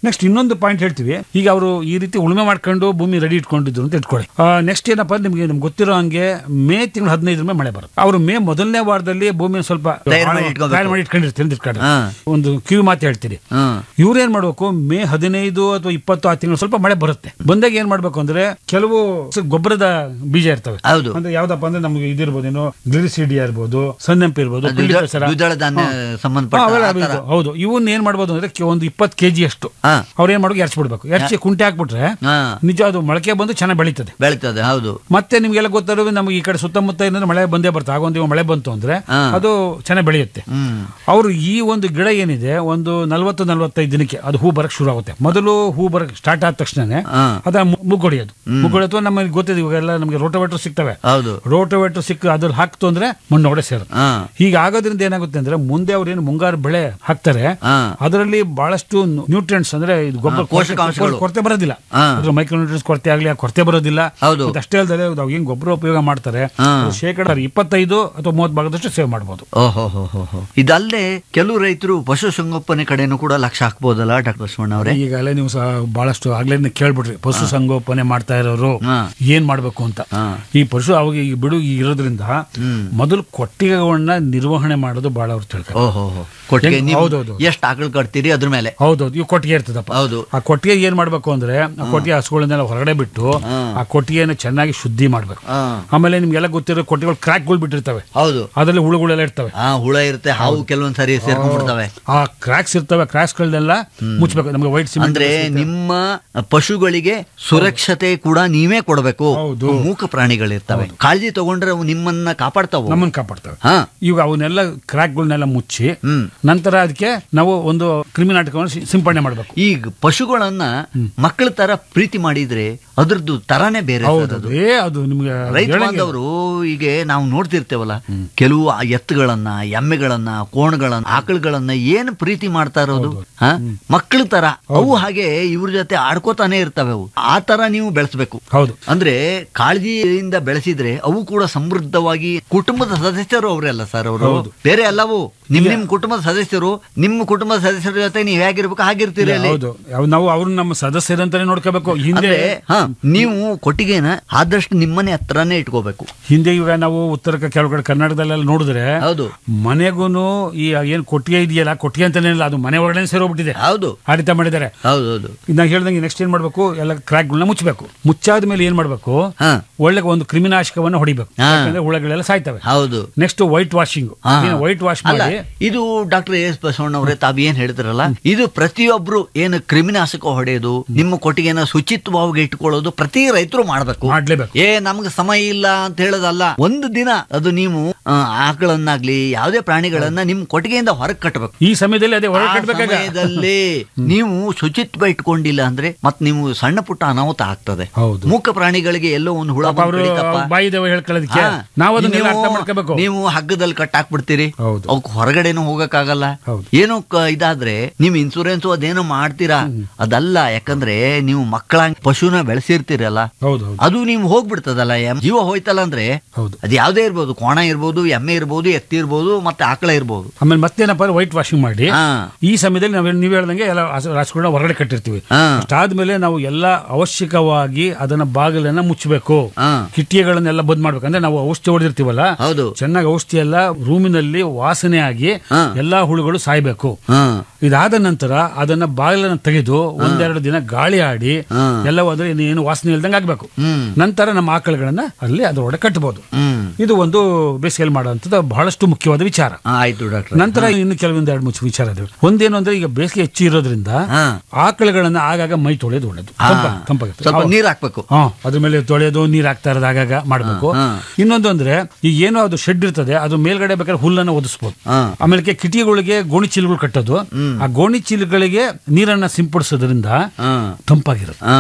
ನೆಕ್ಸ್ಟ್ ಇನ್ನೊಂದು ಪಾಯಿಂಟ್ ಹೇಳ್ತೀವಿ ಈಗ ಅವರು ಈ ರೀತಿ ಉಳುಮೆ ಮಾಡ್ಕೊಂಡು ಭೂಮಿ ರೆಡಿ ಇಟ್ಕೊಂಡಿದ್ರು ಅಂತ ಇಟ್ಕೊಳ್ಳಿ ನೆಕ್ಸ್ಟ್ ಏನಪ್ಪಾ ಅಂದ್ರೆ ನಿಮ್ಗೆ ನಿಮ್ಗೆ ಗೊತ್ತಿರೋ ಹಂಗೆ ಮೇ ತಿಂಗಳು ಹದಿನೈದರ ಮೇಲೆ ಮಳೆ ಬರುತ್ತೆ ಅವರು ಮೇ ಮೊದಲನೇ ವಾರದಲ್ಲಿ ಭೂಮಿನ ಸ್ವಲ್ಪ ತಯಾರು ಮಾಡಿ ಇಟ್ಕೊಬೇಕು. ತಯಾರು ಮಾಡಿ ಇಟ್ಕೊಂಡಿರ್ತೀರಿ ಅಂತ ಇಟ್ಕೊಳ್ಳಿ ಹಾ. ಒಂದು ಕಿವಿ ಮಾತು ಹೇಳ್ತೀರಿ ಹ್ಮ್ ಇವ್ರೇನ್ ಮಾಡ್ಬೇಕು ಮೇ ಹದಿನೈದು ಅಥವಾ ಇಪ್ಪತ್ತು ಆ ತಿಂಗಳು ಸ್ವಲ್ಪ ಮಳೆ ಬರುತ್ತೆ ಬಂದಾಗ ಏನ್ ಮಾಡ್ಬೇಕು ಅಂದ್ರೆ ಕೆಲವು ಸ- ಗೊಬ್ಬರದ ಬೀಜ ಇರ್ತವೆ ಹೌದು ಅಂದ್ರೆ ಯಾವ್ದಪ್ಪ ಅಂದ್ರೆ ನಮ್ಗೆ ಇದಿರ್ಬೋದು ಏನು ಗ್ಲಿರಿಸಿಡಿಯಾ ಇರ್ಬೋದು ಸನ್ನೆಂಪು ಇರ್ಬೋದು ಅದು ಪಿಳ್ಳಿ ದ್ವಿದಳ- ಪೆಸರ. ದ್ವಿದಳ ಧಾನ್ಯ ಹಾ. ಸಂಬಂಧಪಟ್ಟ ಹಾ, ಅವೆಲ್ಲ ಆ ಥರ. ಇದು. ಹೌದು ಇವನ್ ಏನ್ ಮಾಡ್ಬೋದು ಅಂದ್ರೆ ಕೆ- ಒಂದು ಇಪ್ಪತ್ತು ಕೆಜಿ ಅಷ್ಟು ಹಾ ಅವ್ರು ಏನ್ ಮಾಡ್ಬೇಕು ಎರ್ಚ್ ಬಿಡ್ಬೇಕು ಎರ್ಚಿ ಕುಂಟೆ ಹಾಕ್ಬಿಟ್ರೆ ಹಾ ನಿಜ ಅದು ಮೊಳಕೆ ಬಂದು ಚೆನ್ನಾಗಿ ಬೆಳೀತದೆ ಬೆಳೀತದೆ ಹೌದು ಮತ್ತೆ ನಿಮ್ಗೆಲ್ಲ ಗೊತ್ತಿರೋದು ನಮ್ಗೆ ಈ ಕಡೆ ಸುತ್ತಮುತ್ತ ಏನಂದ್ರೆ ಮಳೆ ಬಂದೇ ಬರುತ್ತೆ ಆಗೊಂದು ಇವಾಗ ಮಳೆ ಬಂತು ಅಂದ್ರೆ ಹಾ. ಅದು ಚೆನ್ನಾಗಿ ಬೆಳೆಯುತ್ತೆ ಹ್ಮ್ ಅವರು ಈ ಒಂದು ಗಿಡ ಏನಿದೆ ಒಂದು ನಲವತ್ತು ನಲವತ್ತೈದು ದಿನಕ್ಕೆ ಅದು ಹೂ ಬರಕ್ ಶುರು ಆಗುತ್ತೆ ಮೊದಲು ಹೂ ಬರಕ್ ಸ್ಟಾರ್ಟ್ ಆದ ತಕ್ಷಣನೇ ಹಾ ಅದ ಮುಗ್ಗೊಡಿಯೋದು ಮುಗ್ಗೊಡಿ ಅಥವಾ ನಮಗೆ ಗೊತ್ತಿದೆ ಇವಾಗೆಲ್ಲ ನಮಗೆ ರೋಟೋವೇಟರ್ ಸಿಗ್ತವೆ ಹೌದು ರೋಟೋವೇಟರ್ ಸಿಕ್ಕ ಅದ್ರಲ್ಲಿ ಹಾಕ್ತು ಅಂದ್ರೆ ಮಣ್ಣು ಒಡೆ ಸೇರುತ್ತೆ ಹಾ ಹೀಗೆ ಆಗೋದ್ರಿಂದ ಏನಾಗುತ್ತೆ ಅಂದ್ರೆ ಮುಂದೆ ಅವ್ರು ಏನು ಮುಂಗಾರು ಬೆಳೆ ಹಾಕ್ತಾರೆ ಹಾ ಅದರಲ್ಲಿ ಬಹಳಷ್ಟು ನ್ಯೂಟ್ರಿಯೆಂಟ್ಸ್ ಅಂದ್ರೆ ಇದು ಗೊಬ್ಬರ ಹಾ, ಪೋಷಕಾಂಶಗಳು. ಕೊರತೆ- ಕೊರತೆ ಬರೋದಿಲ್ಲ ಹಾ. ಅದ್ರ ಮೈಕ್ರೋ ನ್ಯೂಟ್ರಿಯನ್ಸ್ ಕೊರತೆ ಆಗಲಿ ಆ ಕೊರತೆ ಬರೋದಿಲ್ಲ ಹೌದು. ಮತ್ತೆ ಅಷ್ಟೇ ಅಲ್ಲದೆ ನಾವು ಏನ್ ಗೊಬ್ಬರ ಉಪಯೋಗ ಮಾಡ್ತಾರೆ ಹಾ. ಅದು ಶೇಕಡ ಇಪ್ಪತ್ತೈದು ಅಥವಾ ಮೂವತ್ತು ಭಾಗದಷ್ಟು ಸೇವ್ ಮಾಡಬಹುದು ಓಹೋ ಹೋ ಹೋ ಹೋ ಇದಲ್ಲದೆ ಕೆಲವು ರೈತರು ಪಶುಸಂಗೋಪನೆ ಕಡೆನೂ ಕೂಡ ಲಕ್ಷ್ಯ ಹಾಕ್ಬೋದಲ್ಲ ಡಾಕ್ಟರ್ ಬಸವಣ್ಣ ಅವರೇ ಈಗಾಗಲೇ ನೀವು ಸಹ ಬಹಳಷ್ಟು ಆಗ್ಲೇ ಕೇಳ್ಬಿಟ್ರಿ ಪಶು ಸಂಗೋಪನೆ ಮಾಡ್ತಾ ಇರೋರು ಹಾ. ಏನ್ ಮಾಡ್ಬೇಕು ಅಂತ ಹಾ. ಈ ಪಶು ಅವಾಗ ಈ ಬಿಡು ಈ ಇರೋದ್ರಿಂದ ಹ್ಮ್. ಮೊದಲು ಕೊಟ್ಟಿಗೆಗಳನ್ನ ನಿರ್ವಹಣೆ ಮಾಡೋದು ಬಹಳ ಅವ್ರು ತಿಳ್ತಾರೆ ಓಹೋ ಹೋ ಕೊಟ್ಟಿಗೆ ಹೆಂಗ್- ನೀವು ಹೌದೌದು. ಎಷ್ಟು ಆಕಳು ಕಟ್ತೀರಿ ಅದ್ರ ಮೇಲೆ ಹೌದೌದು ಇವು ಕೊಟ್ಟಿಗೆ ಇರ್ತದಪ್ಪ ಹೌದು ಆ ಕೊಟ್ಟಿಗೆ ಏನ್ ಮಾಡ್ಬೇಕು ಅಂದ್ರೆ ಆ ಕೊಟ್ಟಿಗೆ ಹಸುಗಳನ್ನೆಲ್ಲ ಹೊರಗಡೆ ಬಿಟ್ಟು ಹಾ. ಆ ಕೊಟ್ಟಿಗೆನ ಚೆನ್ನಾಗಿ ಶುದ್ಧಿ ಮಾಡ್ಬೇಕು ಹಾ ಆಮೇಲೆ ನಿಮ್ಗೆಲ್ಲ ಗೊತ್ತಿರೋ ಕೊಟ್ಟಿಗೆಗಳು ಕ್ರಾಕ್ಗಳು ಬಿಟ್ಟಿರ್ತವೆ ಹೌದು ಅದರಲ್ಲಿ ಹುಳುಗಳೆಲ್ಲ ಇರ್ತವೆ ಹಾ ಹುಳ ಇರುತ್ತೆ ಹಾವು ಕೆಲವೊಂದ್ ಸರಿ ಸೇರ್ಕೊಂಡ್ಬಿಡ್ತವೆ ಆ ಕ್ರಾಕ್ಸ್ ಇರ್ತವೆ ಕ್ರಾಕ್ಸ್ಗಳನ್ನೆಲ್ಲ ಮುಚ್ಚಬೇಕು ನಮಗೆ ವೈಟ್ ಸಿಮೆಂಟ್ ಅಂದ್ರೆ ನಿಮ್ಮ ಪಶುಗಳಿಗೆ ಸುರಕ್ಷತೆ ಕೂಡ ನೀವೇ ಕೊಡಬೇಕು ಹೌದು. ಮೂಕ ಪ್ರಾಣಿಗಳಿರ್ತವೆ ಕಾಳಜಿ ತಗೊಂಡ್ರೆ ಅವು ನಿಮ್ಮನ್ನ ಕಾಪಾಡ್ತಾವ ನಮ್ಮನ್ನ ಕಾಪಾಡ್ತವೆ ಹಾ ಈಗ ಅವನ್ನೆಲ್ಲ ಕ್ರಾಕ್ಗಳನ್ನೆಲ್ಲ ಮುಚ್ಚಿ ಹ್ಮ್ ನಂತರ ಅದಕ್ಕೆ ನಾವು ಒಂದು ಕ್ರಿಮಿನಾಟಕವನ್ನು ಸಿ- ಸಿಂಪಡಣೆ ಮಾಡಬೇಕು ಈಗ ಪಶುಗಳನ್ನ ಮಕ್ಕಳ ತರ ಪ್ರೀತಿ ಮಾಡಿದ್ರೆ ಅದ್ರದ್ದು ತರಾನೇ ಬೇರೆ ಸರ್ ಹೌದು ಅದು. ಅದೇ ಅದು ನಿಮ್ಗೆ ರೈತ ಹೇಳಂಗೆ- ಬಾಂಧವರು ಈಗ ನಾವು ನೋಡ್ತಿರ್ತೇವಲ್ಲ ಕೆಲವು ಆ ಎತ್ತುಗಳನ್ನ ಎಮ್ಮೆಗಳನ್ನ ಕೋಣಗಳನ್ನ ಆಕಳುಗಳನ್ನ ಏನು ಪ್ರೀತಿ ಮಾಡ್ತಾ ಇರೋದು ಹಾ ಮಕ್ಕಳ ತರ ಅವು ಹಾಗೆ ಇವ್ರ ಜೊತೆ ಆಡ್ಕೋತಾನೆ ಇರ್ತವೆ ಅವು ಆ ತರ ನೀವು ಬೆಳೆಸ್ಬೇಕು ಹೌದು ಅಂದ್ರೆ ಕಾಳಜಿಯಿಂದ ಬೆಳೆಸಿದ್ರೆ ಅವು ಕೂಡ ಸಮೃದ್ಧವಾಗಿ ಕುಟುಂಬದ ಸದಸ್ಯರು ಅವರೆಲ್ಲ ಸರ್ ಅವರು ಬೇರೆ ಎಲ್ಲವೂ ನಿಮ್ ನಿಮ್ ಕುಟುಂಬದ ಸದಸ್ಯರು ನಿಮ್ಮ ಕುಟುಂಬದ ಸದಸ್ಯರ ಜೊತೆ ನೀವ್ ಹೇಗಿರ್ಬೇಕು ಹಾಗಿರ್ತೀರಿ ಅಲ್ಲಿ ಹೌದು ಯಾವ- ನಾವು ಅವ್ರನ್ನ ನಮ್ಮ ಸದಸ್ಯರಂತಾನೆ ನೋಡ್ಕೋಬೇಕು ಹಿಂದೆ ಅಂದ್ರೆ ಹಾ ನೀವು ಕೊಟ್ಟಿಗೆನ ಆದಷ್ಟು ನಿಮ್ಮನೆ ಹತ್ರನೇ ಇಟ್ಕೋಬೇಕು ಹಿಂದೆ ಈಗ ನಾವು ಉತ್ತರ ಕ- ಕೆಲವು ಕಡೆ ಕರ್ನಾಟಕದಲ್ಲೆಲ್ಲ ನೋಡಿದ್ರೆ ಹೌದು ಮನೆಗೂನು ಈ ಏನ್ ಕೊಟ್ಟಿಗೆ ಇದೆಯಲ್ಲ ಕೊಟ್ಟಿಗೆ ಅಂತಾನೆ ಇಲ್ಲ ಅದು ಮನೆ ಒಳಗಡೆ ಸೇರೋಗ್ಬಿಟ್ಟಿದೆ ಹೌದು ಆ ರೀತಿ ಮಾಡಿದ್ದಾರೆ ಹೌದು ಹೌದು ನಾ ಹೇಳ್ದಂಗೆ ನೆಕ್ಸ್ಟ್ ಏನ್ ಮಾಡ್ಬೇಕು ಎಲ್ಲ ಕ್ರಾಕ್ಗಳನ್ನ ಮುಚ್ಚಬೇಕು ಮುಚ್ಚಾದ ಮೇಲೆ ಏನ್ ಮಾಡ್ಬೇಕು ಹಾ ಒಳ್ಳೆ ಒಂದು ಕ್ರಿಮಿನಾಶಕವನ್ನು ಹೊಡಿಬೇಕು ಹಾ. ಯಾಕಂದ್ರೆ ಹುಳಗಳೆಲ್ಲ ಸಾಯ್ತವೆ ಹೌದು ನೆಕ್ಸ್ಟ್ ವೈಟ್ ವಾಷಿಂಗ್ ಹಾ. ವೈಟ್ ವಾಶ್ ಅಲ್ಲ ಮಾಡಿ ಇದು ಡಾಕ್ಟರ್ ಎಸ್ ಬಸವಣ್ಣ ಅವರೇ ತಾವ್ ಏನ್ ಹೇಳಿದ್ರಲ್ಲ ಇದು ಪ್ರತಿಯೊಬ್ರು ಏನು ಕ್ರಿಮಿನಾಶಕ ಹೊಡೆಯೋದು ನಿಮ್ಮ ಕೊಟ್ಟಿಗೆನ ಶುಚಿತ್ವವಾಗಿ ಇಟ್ಕೊಳ್ಳೋದು ಪ್ರತಿ ರೈತರು ಮಾಡ್ಬೇಕು ಮಾಡ್ಲೇಬೇಕು ಏ ನಮ್ಗೆ ಸಮಯ ಇಲ್ಲ ಅಂತ ಹೇಳೋದಲ್ಲ ಒಂದು ದಿನ ಅದು ನೀವು ಆ, ಆಕಳನ್ನಾಗ್ಲಿ ಯಾವುದೇ ಪ್ರಾಣಿಗಳನ್ನ ನಿಮ್ ಕೊಟ್ಟಿಗೆಯಿಂದ ಹೊರಗೆ ಕಟ್ಟಬೇಕು ಈ ಸಮಯದಲ್ಲಿ ಅದೇ ಹೊರಗೆ ಆ ಕಟ್ಬೇಕಾಗ ಸಮಯದಲ್ಲಿ ನೀವು ಶುಚಿತ್ವ ಇಟ್ಕೊಂಡಿಲ್ಲ ಅಂದ್ರೆ ಮತ್ ನೀವು ಸಣ್ಣ ಪುಟ್ಟ ಅನಾಹುತ ಆಗ್ತದೆ ಹೌದು ಮೂಕ ಪ್ರಾಣಿಗಳಿಗೆ ಎಲ್ಲೋ ಒಂದು ಹುಳ ಪಾಪ ಬಂದು ಅವರು ಕಡಿತಪ್ಪ. ಬಾಯಿ ದೇವ ಹೇಳ್ಕೊಳ್ಳೋದಕ್ಕೆ ಹಾ. ನಾವು ಅದನ್ನೆಲ್ಲ ನೀವು- ಅರ್ಥ ಮಾಡ್ಕೋಬೇಕು ನೀವು ಹಗ್ಗದಲ್ಲಿ ಕಟ್ಟಾಕ್ಬಿಡ್ತೀರಿ ಹೌದು. ಅವಕ್ ಹೊರಗಡೆನೂ ಹೋಗಕ್ಕಾಗಲ್ಲ ಹೌದು. ಏನೋ ಕ- ಇದಾದ್ರೆ ನೀವು ಇನ್ಸೂರೆನ್ಸ್ ಅದೇನೋ ಮಾಡ್ತೀರಾ ಅದಲ್ಲ ಯಾಕಂದ್ರೆ ನೀವು ಮಕ್ಕಳ ಪಶುನ ಬೆಳೆಸಿರ್ತೀರಲ್ಲ ಹೌದು ಹೌದು ಅದು ನೀವು ಹೋಗ್ಬಿಡ್ತದಲ್ಲ ಎಂ- ಜೀವ ಹೋಯ್ತಲ್ಲ ಅಂದ್ರೆ ಹೌದು ಅದು ಯಾವ್ದೇ ಇರ್ಬೋದು ಕೋಣ ಇರ್ಬೋದು ಎಮ್ಮೆ ಇರ್ಬೋದು ಎತ್ತಿ ಇರ್ಬೋದು ಮತ್ತೆ ಆಕಳ ಇರ್ಬೋದು ಆಮೇಲೆ ಮತ್ತೇನಪ್ಪ ವೈಟ್ ವಾಷಿಂಗ್ ಮಾಡಿ ಹಾ ಈ ಸಮಯದಲ್ಲಿ ನಾವು ನೀವು ಹೇಳ್ದಂಗೆ ಎಲ್ಲ ಹಸು- ರಾಸುಗಳನ್ನ ಹೊರಗಡೆ ಕಟ್ಟಿರ್ತೀವಿ ಹಾ ಅಷ್ಟಾದ್ಮೇಲೆ ನಾವು ಎಲ್ಲ ಅವಶ್ಯಕವಾಗಿ ಅದನ್ನ ಬಾಗಿಲನ್ನ ಮುಚ್ಚಬೇಕು ಹಾ ಕಿಟಿಗೆಗಳನ್ನೆಲ್ಲ ಬಂದ್ ಮಾಡ್ಬೇಕು ಅಂದ್ರೆ ನಾವು ಔಷಧಿ ಹೊಡೆದಿರ್ತೀವಲ್ಲ ಹೌದು ಚೆನ್ನಾಗಿ ಔಷಧಿ ಎಲ್ಲ ರೂಮಿನಲ್ಲಿ ವಾಸನೆ ಆಗಿ ಹಾ. ಎಲ್ಲಾ ಹುಳುಗಳು ಸಾಯ್ಬೇಕು ಹಾ ಇದಾದ ನಂತರ ಅದನ್ನ ಬಾಗಿಲನ್ನ ತೆಗೆದು ಒಂದೆರಡು ದಿನ ಗಾಳಿ ಆಡಿ ಹಾ. ಎಲ್ಲವೂ ಅಂದ್ರೆ ಇನ್ನು ಏನು ವಾಸನೆ ಇಲ್ದಂಗೆ ಆಗ್ಬೇಕು ಹ್ಮ್ ನಂತರ ನಮ್ಮ ಆಕಳುಗಳನ್ನ ಅಲ್ಲಿ ಅದರೊಳಗೆ ಕಟ್ಟಬಹುದು ಹ್ಮ್ ಇದು ಒಂದು ಬೇಸಿಗೆಯಲ್ಲಿ ಮಾಡುವಂಥದ್ದು ಬಹಳಷ್ಟು ಮುಖ್ಯವಾದ ವಿಚಾರ ಹಾ, ಆಯ್ತು ಡಾಕ್ಟರ್ ನಂತರ ಇನ್ನು ಕೆಲವೊಂದು ಎರಡು ಮುಚ್ಚು ವಿಚಾರ ಇದೆ ಒಂದೇನು ಅಂದ್ರೆ ಈಗ ಬೇಸಿಗೆ ಹೆಚ್ಚು ಇರೋದ್ರಿಂದ ಹಾ ಆಕಳುಗಳನ್ನ ಆಗಾಗ ಮೈ ತೊಳೆಯೋದು ಒಳ್ಳೇದು ಹಾ. ತಂಪ ತಂಪಾಗುತ್ತೆ ಸ್ವಲ್ಪ ಅವ- ನೀರ್ ಹಾಕ್ಬೇಕು ಹಾ ಅದ್ರ ಮೇಲೆ ತೊಳೆಯೋದು ನೀರ್ ಹಾಕ್ತಾ ಇರೋದು ಆಗಾಗ ಮಾಡ್ಬೇಕು ಹಾ. ಇನ್ನೊಂದು ಅಂದ್ರೆ ಈಗ ಏನೋ ಅದು ಶೆಡ್ ಇರ್ತದೆ ಅದು ಮೇಲ್ಗಡೆ ಬೇಕಾದ್ರೆ ಹುಲ್ಲನ್ನ ಒದಿಸ್ಬೋದು ಹಾ ಆಮೇಲೆ ಕಿಟಿಗೆಗಳಿಗೆ ಗೋಣಿ ಚೀಲಗಳು ಕಟ್ಟೋದು ಆ ಗೋಣಿ ಚೀಲಗಳಿಗೆ ನೀರನ್ನ ಸಿಂಪಡಿಸೋದ್ರಿಂದ ಹಾ ತಂಪಾಗಿರುತ್ತೆ ಹಾ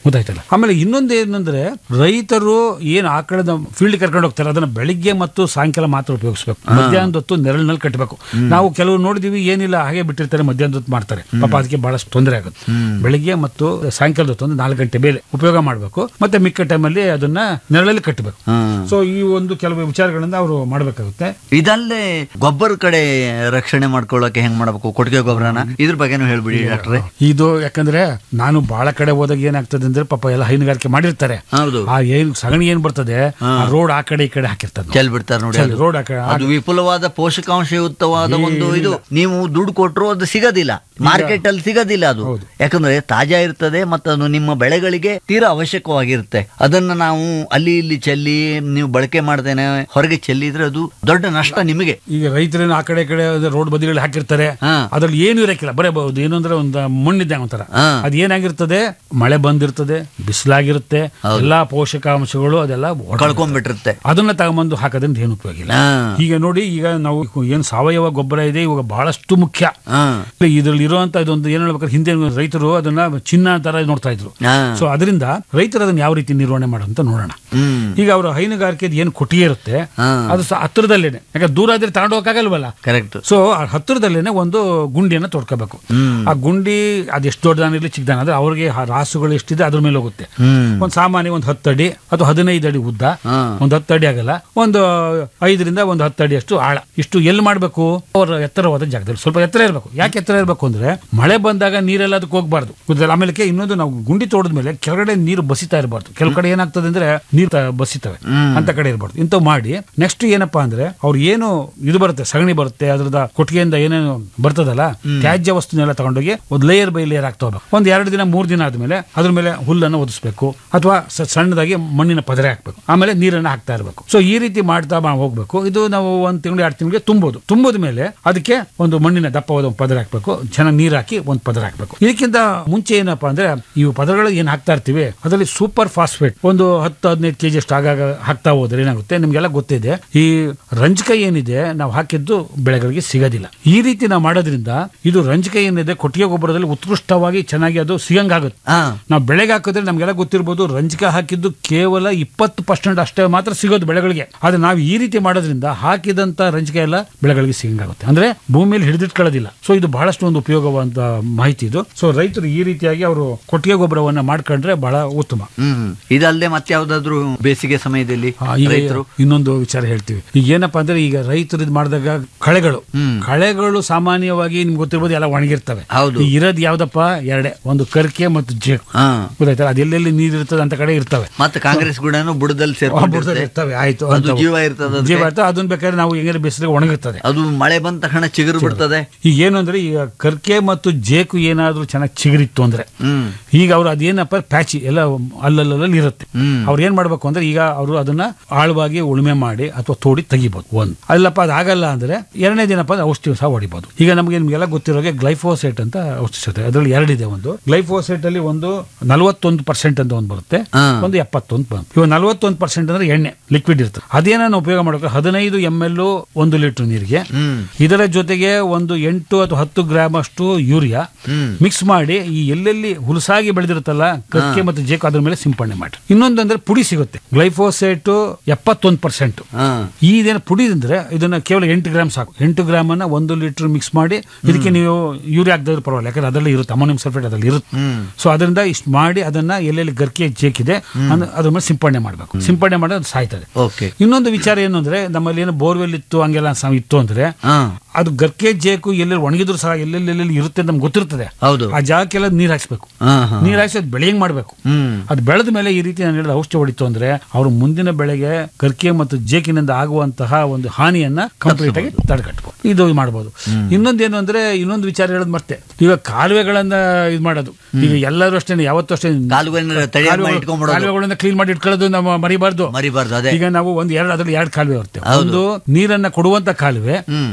ಗೊತ್ತಾಯ್ತಲ್ಲ ಆಮೇಲೆ ಇನ್ನೊಂದು ಏನಂದ್ರೆ ರೈತರು ಏನ್ ಆಕಳದ ಫೀಲ್ಡ್ ಕರ್ಕೊಂಡು ಹೋಗ್ತಾರೆ ಅದನ್ನ ಬೆಳಿಗ್ಗೆ ಮತ್ತು ಸಾಯಂಕಾಲ ಮಾತ್ರ ಉಪಯೋಗಿಸ್ಬೇಕು ಮಧ್ಯಾಹ್ನದ ಹೊತ್ತು ನೆರಳಿನಲ್ಲಿ ಕಟ್ಟಬೇಕು ನಾವು ಕೆಲವು ನೋಡಿದೀವಿ ಏನಿಲ್ಲ ಹಾಗೆ ಬಿಟ್ಟಿರ್ತಾರೆ ಮಧ್ಯಾಹ್ನದ ಹೊತ್ತು ಮಾಡ್ತಾರೆ ಪಾಪ ಅದಕ್ಕೆ ಬಹಳಷ್ಟು ತೊಂದರೆ ಆಗುತ್ತೆ ಬೆಳಿಗ್ಗೆ ಮತ್ತು ಸಾಯಂಕಾಲದ ಹೊತ್ತು ಒಂದು ನಾಲ್ಕು ಗಂಟೆ ಮೇಲೆ ಉಪಯೋಗ ಮಾಡಬೇಕು ಮತ್ತೆ ಮಿಕ್ಕ ಟೈಮಲ್ಲಿ ಅದನ್ನ ನೆರಳಲ್ಲಿ ಕಟ್ಟಬೇಕು ಹ್ಮ್. ಸೊ ಈ ಒಂದು ಕೆಲವು ವಿಚಾರಗಳನ್ನ ಅವರು ಮಾಡಬೇಕಾಗುತ್ತೆ ಇದಲ್ಲೇ ಗೊಬ್ಬರ ಕಡೆ ರಕ್ಷಣೆ ಮಾಡ್ಕೊಳ್ಳೋಕೆ ಹೆಂಗ್ ಮಾಡ್ಬೇಕು ಕೊಟ್ಟಿಗೆ ಗೊಬ್ಬರನ ಇದ್ರ ಬಗ್ಗೆನೂ ಹೇಳ್ಬಿಡಿ ಡಾಕ್ಟ್ರೆ ಇದು ಯಾಕಂದ್ರೆ ನಾನು ಬಹಳ ಕಡೆ ಹೋದಾಗ ಏನಾಗ್ತದೆ ಅಂದ್ರೆ ಪಾಪ ಎಲ್ಲ ಹೈನುಗಾರಿಕೆ ಮಾಡಿರ್ತಾರೆ ಹೌದು ಆ ಏನ್ ಸಗಣಿ ಏನ್ ಬರ್ತದೆ ಆ ರೋಡ್ ಆ ಕಡೆ ಈ ಕಡೆ ಹಾಕಿರ್ತಾರೆ ಚೆಲ್ ಬಿಡ್ತಾರೆ ನೋಡಿ ಅದು. ರೋಡ್ ಆ ಕಡೆ ಅದು ವಿಪುಲವಾದ ಪೋಷಕಾಂಶಯುಕ್ತವಾದ ಒಂದು ಇದು ನೀವು ದುಡ್ಡು ಕೊಟ್ಟರು ಅದು ಸಿಗೋದಿಲ್ಲ ಮಾರ್ಕೆಟ್ ಅಲ್ಲಿ ಸಿಗೋದಿಲ್ಲ ಅದು ಹೌದು. ಯಾಕಂದ್ರೆ ತಾಜಾ ಇರ್ತದೆ ಮತ್ತು ಅದು ನಿಮ್ಮ ಬೆಳೆಗಳಿಗೆ ತೀರಾ ಅವಶ್ಯಕವಾಗಿರುತ್ತೆ ಅದನ್ನ ನಾವು ಅಲ್ಲಿ ಇಲ್ಲಿ ಚೆಲ್ಲಿ ನೀವು ಬಳಕೆ ಮಾಡ್ದೇನೆ ಹೊರಗೆ ಚೆಲ್ಲಿದ್ರೆ ಅದು ದೊಡ್ಡ ನಷ್ಟ ನಿಮಗೆ ಈಗ ರೈತರೇನು ಆ ಕಡೆ ಈ ಕಡೆ ರೋಡ್ ಬದಿಗಳು ಹಾಕಿರ್ತಾರೆ ಹಾ. ಅದ್ರಲ್ಲಿ ಏನು ಇರಕ್ಕಿಲ್ಲ ಬರೇ ಬಹುದು ಏನು ಅಂದ್ರೆ ಒಂದು ಮಣ್ಣಿದ್ದ ಒಂಥರ ಹಾ. ಅದ್ ಏನಾಗಿರ್ತದೆ ಮಳೆ ಬಂದಿರ್ತದೆ ಬಿಸಿಲಾಗಿರುತ್ತೆ ಎಲ್ಲಾ ಪೋಷಕಾಂಶಗಳು ಅದೆಲ್ಲ ಹೊರ್ಟೋಗುತ್ತೆ. ಕಳ್ಕೊಂಡ್ಬಿಟ್ಟಿರುತ್ತೆ ಅದನ್ನ ತಗೊಂಬಂದು ಹಾಕೋದ್ರಿಂದ ಏನು ಉಪಯೋಗ ಇಲ್ಲ ಹಾ ಈಗ ನೋಡಿ ಈಗ ನಾವು ಏನ್ ಸಾವಯವ ಗೊಬ್ಬರ ಇದೆ ಇವಾಗ ಬಹಳಷ್ಟು ಮುಖ್ಯ ಹಾ ಇದ್ರಲ್ಲಿ ಇರುವಂತ ಇದೊಂದು ಏನ್ ಹೇಳ್ಬೇಕಾದ್ರೆ ಹಿಂದೆ ರೈತರು ಅದನ್ನ ಚಿನ್ನ ತರ ನೋಡ್ತಾ ಇದ್ರು ಹಾ ಸೊ ಅದರಿಂದ ರೈತರು ಅದನ್ನ ಯಾವ ರೀತಿ ನಿರ್ವಹಣೆ ಮಾಡೋದಂತ ನೋಡೋಣ ಹ್ಮ್ ಈಗ ಅವರು ಹೈನುಗಾರಿಕೆ ಏನು ಕೊಟ್ಟಿಗೆ ಇರುತ್ತೆ ಹಾ ಅದು ಸಹ ಹತ್ತಿರದಲ್ಲೇನೆ ಯಾಕಂದ್ರೆ ದೂರ ಆದ್ರೆ ತಗೊಂಡು ಹೋಗಕ್ಕಾಗಲ್ವಲ್ಲ ಕರೆಕ್ಟ್ ಸೊ ಆ ಹತ್ತಿರದಲ್ಲೇನೆ ಒಂದು ಗುಂಡಿಯನ್ನು ತೊಡ್ಕೋಬೇಕು ಹ್ಮ್ ಆ ಗುಂಡಿ ಅದು ಎಷ್ಟು ದೊಡ್ಡದಾನಿರ್ಲಿ ಚಿಕ್ಕದಾನ ಅಂದ್ರೆ ಅವ್ರಿಗೆ ಆ ರಾಸುಗಳು ಎಷ್ಟಿದೆ ಅದ್ರ ಮೇಲೆ ಹೋಗುತ್ತೆ ಹ್ಮ್ ಒಂದು ಸಾಮಾನ್ಯ ಒಂದು ಹತ್ತು ಅಡಿ ಅಥವಾ ಹದಿನೈದು ಅಡಿ ಉದ್ದ ಹಾ ಒಂದು ಹತ್ತು ಅಡಿ ಆಗಲ್ಲ ಒಂದು ಐದರಿಂದ ಒಂದು ಹತ್ತು ಅಡಿ ಅಷ್ಟು ಆಳ ಇಷ್ಟು ಎಲ್ಲಿ ಮಾಡಬೇಕು ಅವರ ಎತ್ತರವಾದ ಜಾಗದಲ್ಲಿ ಸ್ವಲ್ಪ ಎತ್ತರ ಇರಬೇಕು ಯಾಕೆ ಎತ್ತರ ಇರಬೇಕು ಅಂದ್ರೆ ಮಳೆ ಬಂದಾಗ ನೀರೆಲ್ಲ ಅದಕ್ಕೆ ಹೋಗ್ಬಾರ್ದು ಗೊತ್ತಲ್ಲ ಆಮೇಲೆ ಇನ್ನೊಂದು ನಾವು ಗುಂಡಿ ತೋಡಿದ ಮೇಲೆ ಕೆಳಗಡೆ ನೀರು ಬಸಿತಾ ಇರಬಾರ್ದು ಕೆಲವು ಕಡೆ ಏನಾಗ್ತದೆ ಅಂದ್ರೆ ನೀರು ತ- ಬಸಿತವೆ ಹ್ಮ್. ಅಂತ ಕಡೆ ಇರಬಾರ್ದು ಇಂಥವು ಮಾಡಿ ನೆಕ್ಸ್ಟ್ ಏನಪ್ಪಾ ಅಂದ್ರೆ ಅವ್ರು ಏನು ಇದು ಬರುತ್ತೆ ಸಗಣಿ ಬರುತ್ತೆ ಅದ್ರದ ಕೊಟ್ಟಿಗೆಯಿಂದ ಏನೇನು ಬರ್ತದಲ್ಲ ತ್ಯಾಜ್ಯ ವಸ್ತುನೆಲ್ಲ ತಗೊಂಡೋಗಿ ಒಂದು ಲೇಯರ್ ಬೈ ಲೇಯರ್ ಆಗ್ತಾ ಹೋಗ್ಬೇಕು ಒಂದ್ ಎರಡು ದಿನ ಮೂರು ದಿನ ಆದ್ಮೇಲೆ ಅದ್ರ ಮೇಲೆ ಹುಲ್ಲನ್ನು ಒದಿಸ್ಬೇಕು ಅಥವಾ ಸ- ಸಣ್ಣದಾಗಿ ಮಣ್ಣಿನ ಪದರೆ ಹಾಕ್ಬೇಕು ಆಮೇಲೆ ನೀರನ್ನು ಹಾಕ್ತಾ ಇರಬೇಕು ಸೊ ಈ ರೀತಿ ಮಾಡ್ತಾ ಮಾ- ಹೋಗ್ಬೇಕು ಇದು ನಾವು ಒಂದ್ ತಿಂಗಳು ಎರಡು ತಿಂಗಳಿಗೆ ತುಂಬೋದು ತುಂಬೋದ ಮೇಲೆ ಅದಕ್ಕೆ ಒಂದು ಮಣ್ಣಿನ ದಪ್ಪವಾದ ಒಂದು ಪದರ ಹಾಕ್ಬೇಕು ಚೆನ್ನಾಗಿ ನೀರು ಹಾಕಿ ಒಂದು ಪದರ ಹಾಕ್ಬೇಕು ಇದಕ್ಕಿಂತ ಮುಂಚೆ ಏನಪ್ಪಾ ಅಂದ್ರೆ ಈ ಪದರಗಳು ಏನ್ ಹಾಕ್ತಾ ಇರ್ತೀವಿ ಅದರಲ್ಲಿ ಸೂಪರ್ ಫಾಸ್ಫೇಟ್ ಒಂದು ಹತ್ತು ಹದಿನೈದು ಕೆಜಿ ಅಷ್ಟು ಆಗಾಗ ಹಾಕ್ತಾ ಹೋದ್ರೆ ಏನಾಗುತ್ತೆ ನಿಮ್ಗೆಲ್ಲ ಗೊತ್ತಿದೆ ಈ ರಂಜಕ ಏನಿದೆ ನಾವು ಹಾಕಿದ್ದು ಬೆಳೆಗಳಿಗೆ ಸಿಗೋದಿಲ್ಲ ಈ ರೀತಿ ನಾವು ಮಾಡೋದ್ರಿಂದ ಇದು ರಂಜಕ ಏನಿದೆ ಕೊಟ್ಟಿಗೆ ಗೊಬ್ಬರದಲ್ಲಿ ಉತ್ಕೃಷ್ಟವಾಗಿ ಚೆನ್ನಾಗಿ ಅದು ಸಿಗಂಗಾಗುತ್ತೆ ಹಾ ನಾವು ಬೆಳೆಗೆ ಹಾಕಿದ್ರೆ ನಮ್ಗೆಲ್ಲ ಗೊತ್ತಿರ್ಬೋದು ರಂಜಕ ಹಾಕಿದ್ದು ಕೇವಲ ಇಪ್ಪತ್ತು ಪರ್ಸೆಂಟ್ ಅಷ್ಟೇ ಮಾತ್ರ ಸಿಗೋದು ಬೆಳೆಗಳಿಗೆ ಆದ್ರೆ ನಾವು ಈ ರೀತಿ ಮಾಡೋದ್ರಿಂದ ಹಾಕಿದಂತ ರಂಜಕ ಎಲ್ಲ ಬೆಳೆಗಳಿಗೆ ಸಿಗಂಗಾಗುತ್ತೆ ಅಂದ್ರೆ ಭೂಮಿಯಲ್ಲಿ ಹಿಡಿದಿಟ್ಕೊಳ್ಳೋದಿಲ್ಲ ಸೊ ಇದು ಬಹಳಷ್ಟು ಒಂದು ಉಪಯೋಗವಂತ ಮಾಹಿತಿ ಇದು ಸೊ ರೈತರು ಈ ರೀತಿಯಾಗಿ ಅವರು ಕೊಟ್ಟಿಗೆ ಗೊಬ್ಬರವನ್ನ ಮಾಡ್ಕೊಂಡ್ರೆ ಬಹಳ ಉತ್ತಮ ಹ್ಮ್ ಇದಲ್ಲದೆ ಮತ್ತೆ ಯಾವ್ದಾದ್ರು ಬೇಸಿಗೆ ಸಮಯದಲ್ಲಿ ಆ, ಈಗ ರೈತರು ಇನ್ನೊಂದು ವಿಚಾರ ಹೇಳ್ತೀವಿ ಈಗ ಏನಪ್ಪಾ ಅಂದ್ರೆ ಈಗ ರೈತರು ಇದು ಮಾಡಿದಾಗ ಕಳೆಗಳು ಹ್ಮ್. ಕಳೆಗಳು ಸಾಮಾನ್ಯವಾಗಿ ನಿಮ್ಗೆ ಗೊತ್ತಿರ್ಬೋದು ಎಲ್ಲ ಒಣಗಿರ್ತವೆ ಹೌದು. ಈಗ ಇರೋದು ಯಾವ್ದಪ್ಪ ಎರಡೇ ಒಂದು ಕರ್ಕೆ ಮತ್ತು ಜೇಕು ಹಾ ಗೊತ್ತಾಯ್ತಲ್ಲ ಅದೆಲ್ಲೆಲ್ಲಿ ನೀರು ಇರ್ತದೆ ಅಂತ ಕಡೆ ಇರ್ತವೆ ಮತ್ತೆ ಕಾಂಗ್ರೆಸ್ ಗುಡನು ಬುಡದಲ್ಲಿ ಆ ಬುಡದಲ್ಲಿ ಸೇರ್ಕೊಂಡಿರುತ್ತೆ ಇರ್ತವೆ ಆಯ್ತು ಅದು ಅಂತವು. ಜೀವ ಇರ್ತದೆ ಅದಕ್ಕೆ. ಜೀವ ಇರ್ತದೆ ಅದನ್ನ ಬೇಕಾದ್ರೆ ನಾವು ಹೆಂಗಾರೆ ಬಿಸಿಲಿಗೆ ಒಣಗಿರ್ತದೆ ಅದು ಮಳೆ ಬಂದ ತಕ್ಷಣ ಚಿಗುರು ಬಿಡ್ತದೆ ಈಗ ಏನು ಅಂದ್ರೆ ಈಗ ಕರ್ಕೆ ಮತ್ತು ಜೇಕು ಏನಾದ್ರೂ ಚೆನ್ನಾಗಿ ಚಿಗುರಿತ್ತು ಅಂದ್ರೆ ಹ್ಮ್ ಈಗ ಅವ್ರು ಅದೇನಪ್ಪ ಪ್ಯಾಚಿ ಎಲ್ಲ ಅಲ್ಲಲ್ಲಲ್ಲಿ ಇರುತ್ತೆ ಹ್ಮ್ ಅವ್ರು ಏನ್ ಮಾಡ್ಬೇಕು ಅಂದ್ರೆ ಈಗ ಅವರು ಅದನ್ನ ಆಳವಾಗಿ ಉಳುಮೆ ಮಾಡಿ ಅಥವಾ ತೋಡಿ ತೆಗಿಬಹುದು ಒಂದು ಅಲ್ಲಪ್ಪ ಅದಾಗಲ್ಲ ಅಂದ್ರೆ ಎರಡನೇ ದಿನಪ್ಪ ಅಂದ್ರೆ ಔಷಧಿ ಸಹ ಹೊಡಿಬಹುದು ಈಗ ನಮಗೆ ನಿಮ್ಗೆಲ್ಲ ಗೊತ್ತಿರೋಗೆ ಗ್ಲೈಫೋಸೇಟ್ ಅಂತ ಔಷಧಿ ಸಿಗುತ್ತೆ ಅದರಲ್ಲಿ ಎರಡಿದೆ ಒಂದು ಗ್ಲೈಫೋಸೇಟ್ ಅಲ್ಲಿ ಒಂದು ನಲವತ್ತೊಂದು ಪರ್ಸೆಂಟ್ ಅಂತ ಒಂದು ಬರುತ್ತೆ ಹಾ. ಒಂದು ಎಪ್ಪತ್ತೊಂದು ಬಂತು ಇವಾಗ ನಲವತ್ತೊಂದು ಪರ್ಸೆಂಟ್ ಅಂದ್ರೆ ಎಣ್ಣೆ ಲಿಕ್ವಿಡ್ ಇರ್ತದೆ ಅದೇನ ಉಪಯೋಗ ಮಾಡಬೇಕು ಹದಿನೈದು ಎಂ ಎಲ್ ಒಂದು ಲೀಟರ್ ನೀರಿಗೆ ಹ್ಮ್ ಇದರ ಜೊತೆಗೆ ಒಂದು ಎಂಟು ಅಥವಾ ಹತ್ತು ಗ್ರಾಮ್ ಅಷ್ಟು ಯೂರಿಯಾ ಹ್ಮ್ ಮಿಕ್ಸ್ ಮಾಡಿ ಈ ಎಲ್ಲೆಲ್ಲಿ ಹುಲಸಾಗಿ ಬೆಳೆದಿರುತ್ತಲ್ಲ ಕಕ್ಕೆ ಮತ್ತು ಜೇಕು ಅದ್ರ ಮೇಲೆ ಸಿಂಪಡಣೆ ಮಾಡಿ ಇನ್ನೊಂದಂದ್ರೆ ಪುಡಿ ಸಿಗುತ್ತೆ ಗ್ಲೈಫೋಸೇಟ್ ಎಪ್ಪತ್ತೊಂದು ಪರ್ಸೆಂಟ್ ಹಾ ಈ ಇದೇನು ಪುಡಿ ಅಂದ್ರೆ ಇದನ್ನ ಕೇವಲ ಎಂಟು ಗ್ರಾಮ್ ಸಾಕು ಎಂಟು ಗ್ರಾಮ್ ಅನ್ನ ಒಂದು ಲೀಟರ್ ಮಿಕ್ಸ್ ಮಾಡಿ ಇದಕ್ಕೆ ನೀವು ಯೂರಿಯಾ ಹಾಕಿದ್ರೆ ಪರವಾಗಿಲ್ಲ ಯಾಕಂದ್ರೆ ಅದರಲ್ಲಿ ಇರುತ್ತೆ ಅಮೋನಿಯಂ ಸಲ್ಫೇಟ್ ಅದರಲ್ಲಿ ಇರುತ್ತೆ ಹ್ಮ್ ಸೊ ಅದರಿಂದ ಇಷ್ಟು ಮಾಡಿ ಅದನ್ನ ಎಲ್ಲೆಲ್ಲಿ ಗರ್ಕೆ ಜೇಕಿದೆ ಅದ್- ಅದ್ರ ಮೇಲೆ ಸಿಂಪಡಣೆ ಮಾಡಬೇಕು ಸಿಂಪಡಣೆ ಮಾಡಿದ್ರೆ ಅದು ಸಾಯ್ತದೆ ಓಕೆ ಇನ್ನೊಂದು ವಿಚಾರ ಏನು ಅಂದ್ರೆ ನಮ್ಮಲ್ಲಿ ಏನು ಬೋರ್ವೆಲ್ ಇತ್ತು ಹಂಗೆಲ್ಲ ಸ- ಇತ್ತು ಅಂದ್ರೆ ಹಾ ಅದು ಗರ್ಕೆ ಜೇಕು ಎಲ್ಲೆಲ್ಲಿ ಒಣಗಿದ್ರು ಸಹ ಎಲ್ಲೆಲ್ಲಿ ಎಲ್ಲೆಲ್ಲಿ ಇರುತ್ತೆ ಅಂತ ನಮ್ಗೆ ಗೊತ್ತಿರ್ತದೆ ಹೌದು ಆ ಜಾಗಕ್ಕೆಲ್ಲ ನೀರ್ ಹಾಕ್ಸ್ಬೇಕು ಹಾ ಹಾ ನೀರ್ ಹಾಕ್ಸಿ ಅದು ಬೆಳೆಯಂಗ್ ಮಾಡ್ಬೇಕು ಹ್ಮ್ ಅದು ಬೆಳೆದ ಮೇಲೆ ಈ ರೀತಿ ನಾನು ಹೇಳಿದ ಔಷಧಿ ಹೊಡಿತು ಅಂದ್ರೆ ಅವರು ಮುಂದಿನ ಬೆಳೆಗೆ ಕರ್ಕೆ ಮತ್ತು ಜೇಕಿನಿಂದ ಆಗುವಂತಹ ಒಂದು ಹಾನಿಯನ್ನ ಕಂಪ್ಲೀಟ್ ಆಗಿ ತಡೆಗಟ್ಟಬಹುದು ಇದು ಮಾಡಬಹುದು ಇನ್ನೊಂದೇನು ಅಂದ್ರೆ ಇನ್ನೊಂದು ವಿಚಾರ ಹೇಳೋದು ಮತ್ತೆ ಈಗ ಕಾಲುವೆಗಳನ್ನ ಇದು ಮಾಡೋದು ಈಗ ಎಲ್ಲರೂ ಅಷ್ಟೇ ಯಾವತ್ತೂ ಅಷ್ಟೇ ಕಾಲುವೆನ ತಡೆಯನ್ನ ಇಟ್ಕೊಂಡ್ಬಿಡೋದು ಕಾಲುವೆಗಳನ್ನ ಕ್ಲೀನ್ ಮಾಡಿ ಇಟ್ಕೊಳ್ಳೋದು ನಾವು ಮರಿಬಾರ್ದು ಮರಿಬಾರ್ದು ಅದೇ ಈಗ ನಾವು ಒಂದು ಎರಡು ಅದ್ರಲ್ಲಿ ಎರಡು ಕಾಲುವೆ ಬರ್ತೇವೆ ಹೌದು. ಒಂದು ನೀರನ್ನ ಕೊಡುವಂತ ಕಾಲುವೆ ಹ್ಮ್. ಇನ್ನೊಂದು ನೀರನ್ನ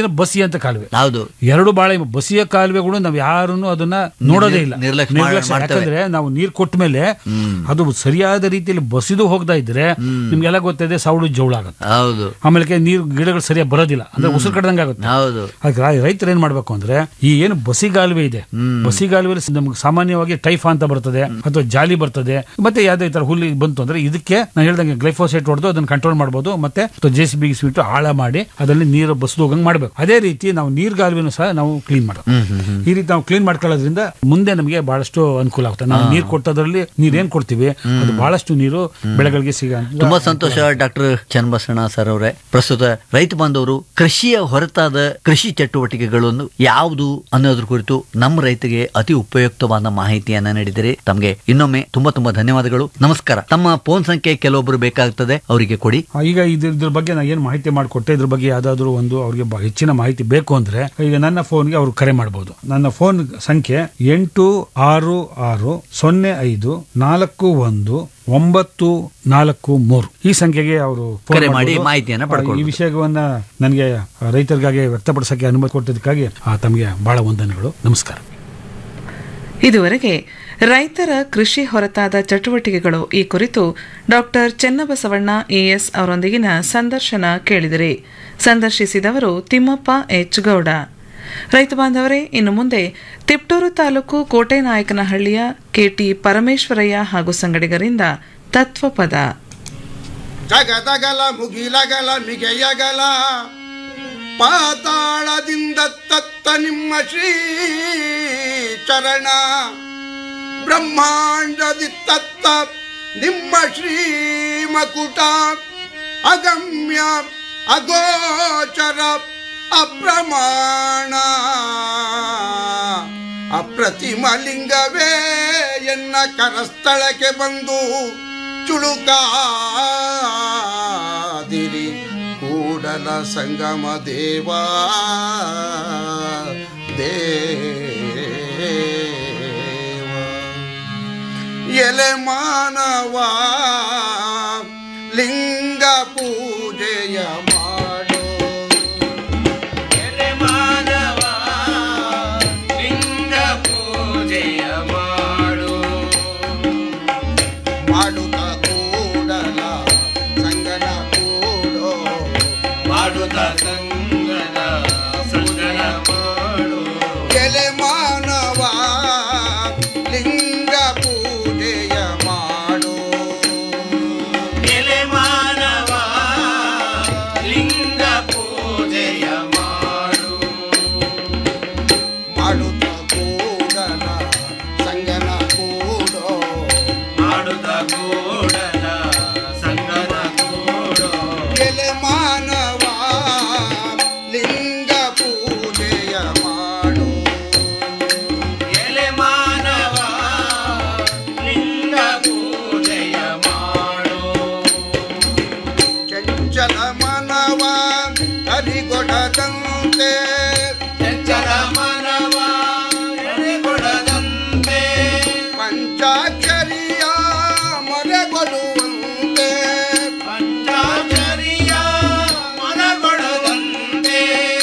ಇನ್ನೊಂದೇನು ಬಸಿ ಅಂತ ಕಾಲುವೆ ಹೌದು ಎರಡು ಬಾಳೆ ಬಸಿಯ ಕಾಲುವೆಗಳು ನಾವ್ ಯಾರನ್ನು ಅದನ್ನ ನೋಡೋದೇ ಇಲ್ಲ ನಿರ್ಲಕ್ಷ್ಯ ಮಾಡ್- ನಿರ್ಲಕ್ಷ್ಯ ಮಾಡ್ತೇವೆ. ಯಾಕಂದ್ರೆ ನಾವು ನೀರ್ ಕೊಟ್ಟ ಮೇಲೆ ಅದು ಸರಿಯಾದ ರೀತಿಯಲ್ಲಿ ಬಸಿದು ಹೋಗ್ತಾ ಇದ್ರೆ ನಿಮ್ಗೆಲ್ಲ ಗೊತ್ತಿದೆ ಸೌಳು ಜೌಳ ಆಗುತ್ತೆ ಹೌದು ಆಮೇಲೆ ನೀರು ಗಿಡಗಳು ಸರಿಯಾಗಿ ಬರೋದಿಲ್ಲ ಅಂದ್ರೆ ಉಸಿರು ಕಟ್ಟದಂಗೆ ಆಗುತ್ತೆ ಹೌದು ಅದಕ್ಕೆ ರೈ- ರೈತರು ಏನ್ ಮಾಡ್ಬೇಕು ಅಂದ್ರೆ ಈ ಏನು ಬಸಿಗಾಲುವೆ ಇದೆ ಬಸಿಗಾಲುವೆ ನಮ್ಗೆ ಸಾಮಾನ್ಯವಾಗಿ ಟೈಫಾ ಅಂತ ಬರ್ತದೆ ಅಥವಾ ಜಾಲಿ ಬರ್ತದೆ ಮತ್ತೆ ಯಾವ್ದೇ ತರ ಹುಲ್ಲು ಬಂತು ಅಂದ್ರೆ ಇದಕ್ಕೆ ನಾನು ಹೇಳ್ದಂಗೆ ಗ್ಲೈಫೋಸೇಟ್ ಹೊಡೆದು ಅದನ್ನ ಕಂಟ್ರೋಲ್ ಮಾಡಬಹುದು ಮತ್ತೆ ಜೆ ಸಿ ಬಿಗೆ ಸ್ವೀಟು ಆಳ ಮಾಡಿ ಅದರಲ್ಲಿ ನೀರು ಬಸ್ದು ಹೋಗಂಗ್ ಮಾಡ್ಬೇಕು ಅದೇ ರೀತಿ ನಾವು ನೀರ್ಗಾಲುವೆನೂ ಸಹ ನಾವು ಕ್ಲೀನ್ ಮಾಡಬೇಕು ಈ ರೀತಿ ನಾವು ಕ್ಲೀನ್ ಮಾಡ್ಕೊಳ್ಳೋದ್ರಿಂದ ಮುಂದೆ ನಮಗೆ ಬಹಳಷ್ಟು ಅನುಕೂಲ ಆಗುತ್ತೆ ನಾವು ನೀರು ಕೊಟ್ಟದ್ರಲ್ಲಿ ನೀರ್ ಏನ್ ಕೊಡ್ತೀವಿ ಅದು ಬಹಳಷ್ಟು ನೀರು ಬೆಳೆಗಳಿಗೆ ಸಿಗ ತುಂಬಾ ಸಂತೋಷ ಡಾಕ್ಟರ್ ಚನ್ನಬಸಣ್ಣ ಸರ್ ಅವರೇ ಪ್ರಸ್ತುತ ರೈತ ಬಾಂಧವರು ಕೃಷಿಯ ಹೊರತಾದ ಕೃಷಿ ಚಟುವಟಿಕೆಗಳನ್ನು ಯಾವುದು ಅನ್ನೋದ್ರ ಕುರಿತು ನಮ್ಮ ರೈತರಿಗೆ ಅತಿ ಉಪಯುಕ್ತವಾದ ಮಾಹಿತಿಯನ್ನ ನೀಡಿದಿರಿ ತಮಗೆ ಇನ್ನೊಮ್ಮೆ ತುಂಬಾ ತುಂಬಾ ಧನ್ಯವಾದಗಳು ನಮಸ್ಕಾರ ತಮ್ಮ ಫೋನ್ ಸಂಖ್ಯೆ ಕೆಲವೊಬ್ರು ಬೇಕಾಗ್ತದೆ ಅವರಿಗೆ ಕೊಡಿ ಆ, ಈಗ ಇದ್ರ ಇದ್ರ ಬಗ್ಗೆ ನಾನು ಏನು ಮಾಹಿತಿ ಮಾಡಿಕೊಟ್ಟೆ ಇದ್ರ ಬಗ್ಗೆ ಯಾವ್ದಾದ್ರು ಒಂದು ಅವ್ರಿಗೆ ಬ- ಹೆಚ್ಚಿನ ಮಾಹಿತಿ ಬೇಕು ಅಂದ್ರೆ ಈಗ ನನ್ನ ಫೋನ್ಗೆ ಅವರು ಕರೆ ಮಾಡಬಹುದು ನನ್ನ ಫೋನ್ ಸಂಖ್ಯೆ ಎಂಟು ಆರು ಆರು ಸೊನ್ನೆ ಐದು ನಾಲ್ಕು ಒಂದು ಒಂಬತ್ತು ನಾಲ್ಕು ಮೂರು ಈ ಸಂಖ್ಯೆಗೆ ಅವರು ಫೋನ್ ಕರೆ ಮಾಡಿ ಮಾಡ್ಬೋದು. ಮಾಹಿತಿಯನ್ನ ಆ, ಈ ಪಡ್ಕೊಳ್ಬೋದು. ವಿಷಯವನ್ನ ನನಗೆ ರೈತರಿಗಾಗಿ ವ್ಯಕ್ತಪಡಿಸಕ್ಕೆ ಅನುಮತಿ ಕೊಟ್ಟಿದ್ದಕ್ಕಾಗಿ ಆ, ತಮಗೆ ಬಹಳ ವಂದನೆಗಳು ನಮಸ್ಕಾರ ಇದುವರೆಗೆ ರೈತರ ಕೃಷಿ ಹೊರತಾದ ಚಟುವಟಿಕೆಗಳು ಈ ಕುರಿತು ಡಾಕ್ಟರ್ ಚೆನ್ನಬಸವಣ್ಣ ಎಎಸ್ ಅವರೊಂದಿಗಿನ ಸಂದರ್ಶನ ಕೇಳಿದಿರಿ ಸಂದರ್ಶಿಸಿದವರು ತಿಮ್ಮಪ್ಪ ಎಚ್ ಗೌಡ ರೈತ ಬಾಂಧವರೇ ಇನ್ನು ಮುಂದೆ ತಿಪ್ಟೂರು ತಾಲೂಕು ಕೋಟೆನಾಯಕನಹಳ್ಳಿಯ ಕೆಟಿ ಪರಮೇಶ್ವರಯ್ಯ ಹಾಗೂ ಸಂಗಡಿಗರಿಂದ ತತ್ವಪದ ಜಗದಗಲ ಮುಗಿಲಗಲ ಮಿಗೆಯಗಲ ಪಾತಾಳದಿಂದ ತತ್ತ ನಿಮ್ಮ ಶ್ರೀ ಚರಣ ಬ್ರಹ್ಮಾಂಡದಿ ತತ್ತ ನಿಮ್ಮ ಶ್ರೀ ಮಕುಟ ಅಗಮ್ಯ ಅಗೋಚರ ಅಪ್ರಮಾಣ ಅಪ್ರತಿಮ ಲಿಂಗವೇ ಎನ್ನ ಕರಸ್ಥಳಕ್ಕೆ ಬಂದು ಚುಳುಕಾದಿರಿ ಕೂಡಲ ಸಂಗಮ ದೇವಾ ದೇವ ಎಲೆ ಮಾನವ ಲಿಂಗ ಪೂಜೆಯ ಮಾಡೋ ಎಲೆ ಮಾನವ ಲಿಂಗ ಪೂಜೆಯ ಮಾಡು ಮಾಡುತ್ತ ಕೂಡಲ ಸಂಗನ ಕೂಡೋ ಮಾಡುತ್ತ ಸಂಗನ ಸಂಗನ ಮಾಡು ಎಲೆ ಮಾನವ ಲಿಂಗ ಪೂಜೆಯ ಮಾಡು ಎಲೆ ಮಾನವ ಲಿಂಗ ಪೂಜೆಯ ಮಾಡು ಮಾಡುತ್ತ ಕೂಡಲ ಸಂಗನ ಕೂಡೋ ಮಾಡುತ್ತ ಕೂಡಲ ಸಂಗನ ಕೂಡೋ ಎಲೆ ಮಾನವ ಲಿಂಗ ಪೂಜೆಯ ಮಾಡು ಎಲೆ ಮಾನವ ಲಿಂಗ ಪೂಜೆಯ ಮಾಡು ಚಂಚಲ ಮನವ ಹರಿಗೊಡದಂತೆ ಚಂಚಲ ಮನವ ಹರಿಗೊಡದಂತೆ ಪಂಚಾಕ್ಷರಿಯ ಮೊರೆಗೊಡುವಂತೆ ಪಂಚಾಕ್ಷರಿಯ ಮೊರೆಗೊಡದಂತೆ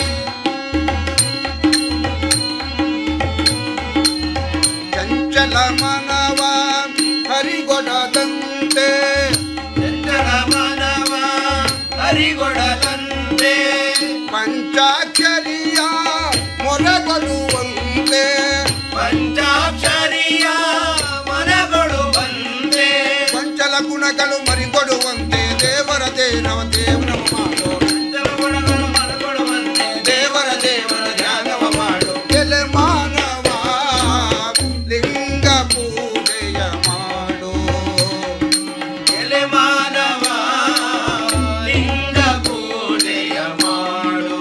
ಚಂಚಲ ಮನವ ಹರಿಗೊಡದಂತೆ ಚಂಚಲ ಮನವ ಹರಿಗೊಡದಂತೆ ಪಂಚಾಕ್ಷರಿಯ ಮೊರೆಗೊಡುವಂತೆ ಪಂಚಾಕ್ಷರಿಯ ಮೊರೆಗೊಡುವಂತೆ ಪಂಚಲ ಗುಣಗಳು ಮರಿಗೊಡುವಂತೆ ದೇವರ ದೇನವ ದೇವನವ ಮಾಡೋ ಪಂಚಲ ಗುಣಗಳು ಮರಿಗೊಡುವಂತೆ ದೇವರ ದೇವರ ಧ್ಯಾನವ ಮಾಡು ಎಲೆ ಮಾನವ ಲಿಂಗ ಪೂಜೆಯ ಮಾಡು ಎಲೆ ಮಾನವ ಲಿಂಗ ಪೂಜೆಯ ಮಾಡು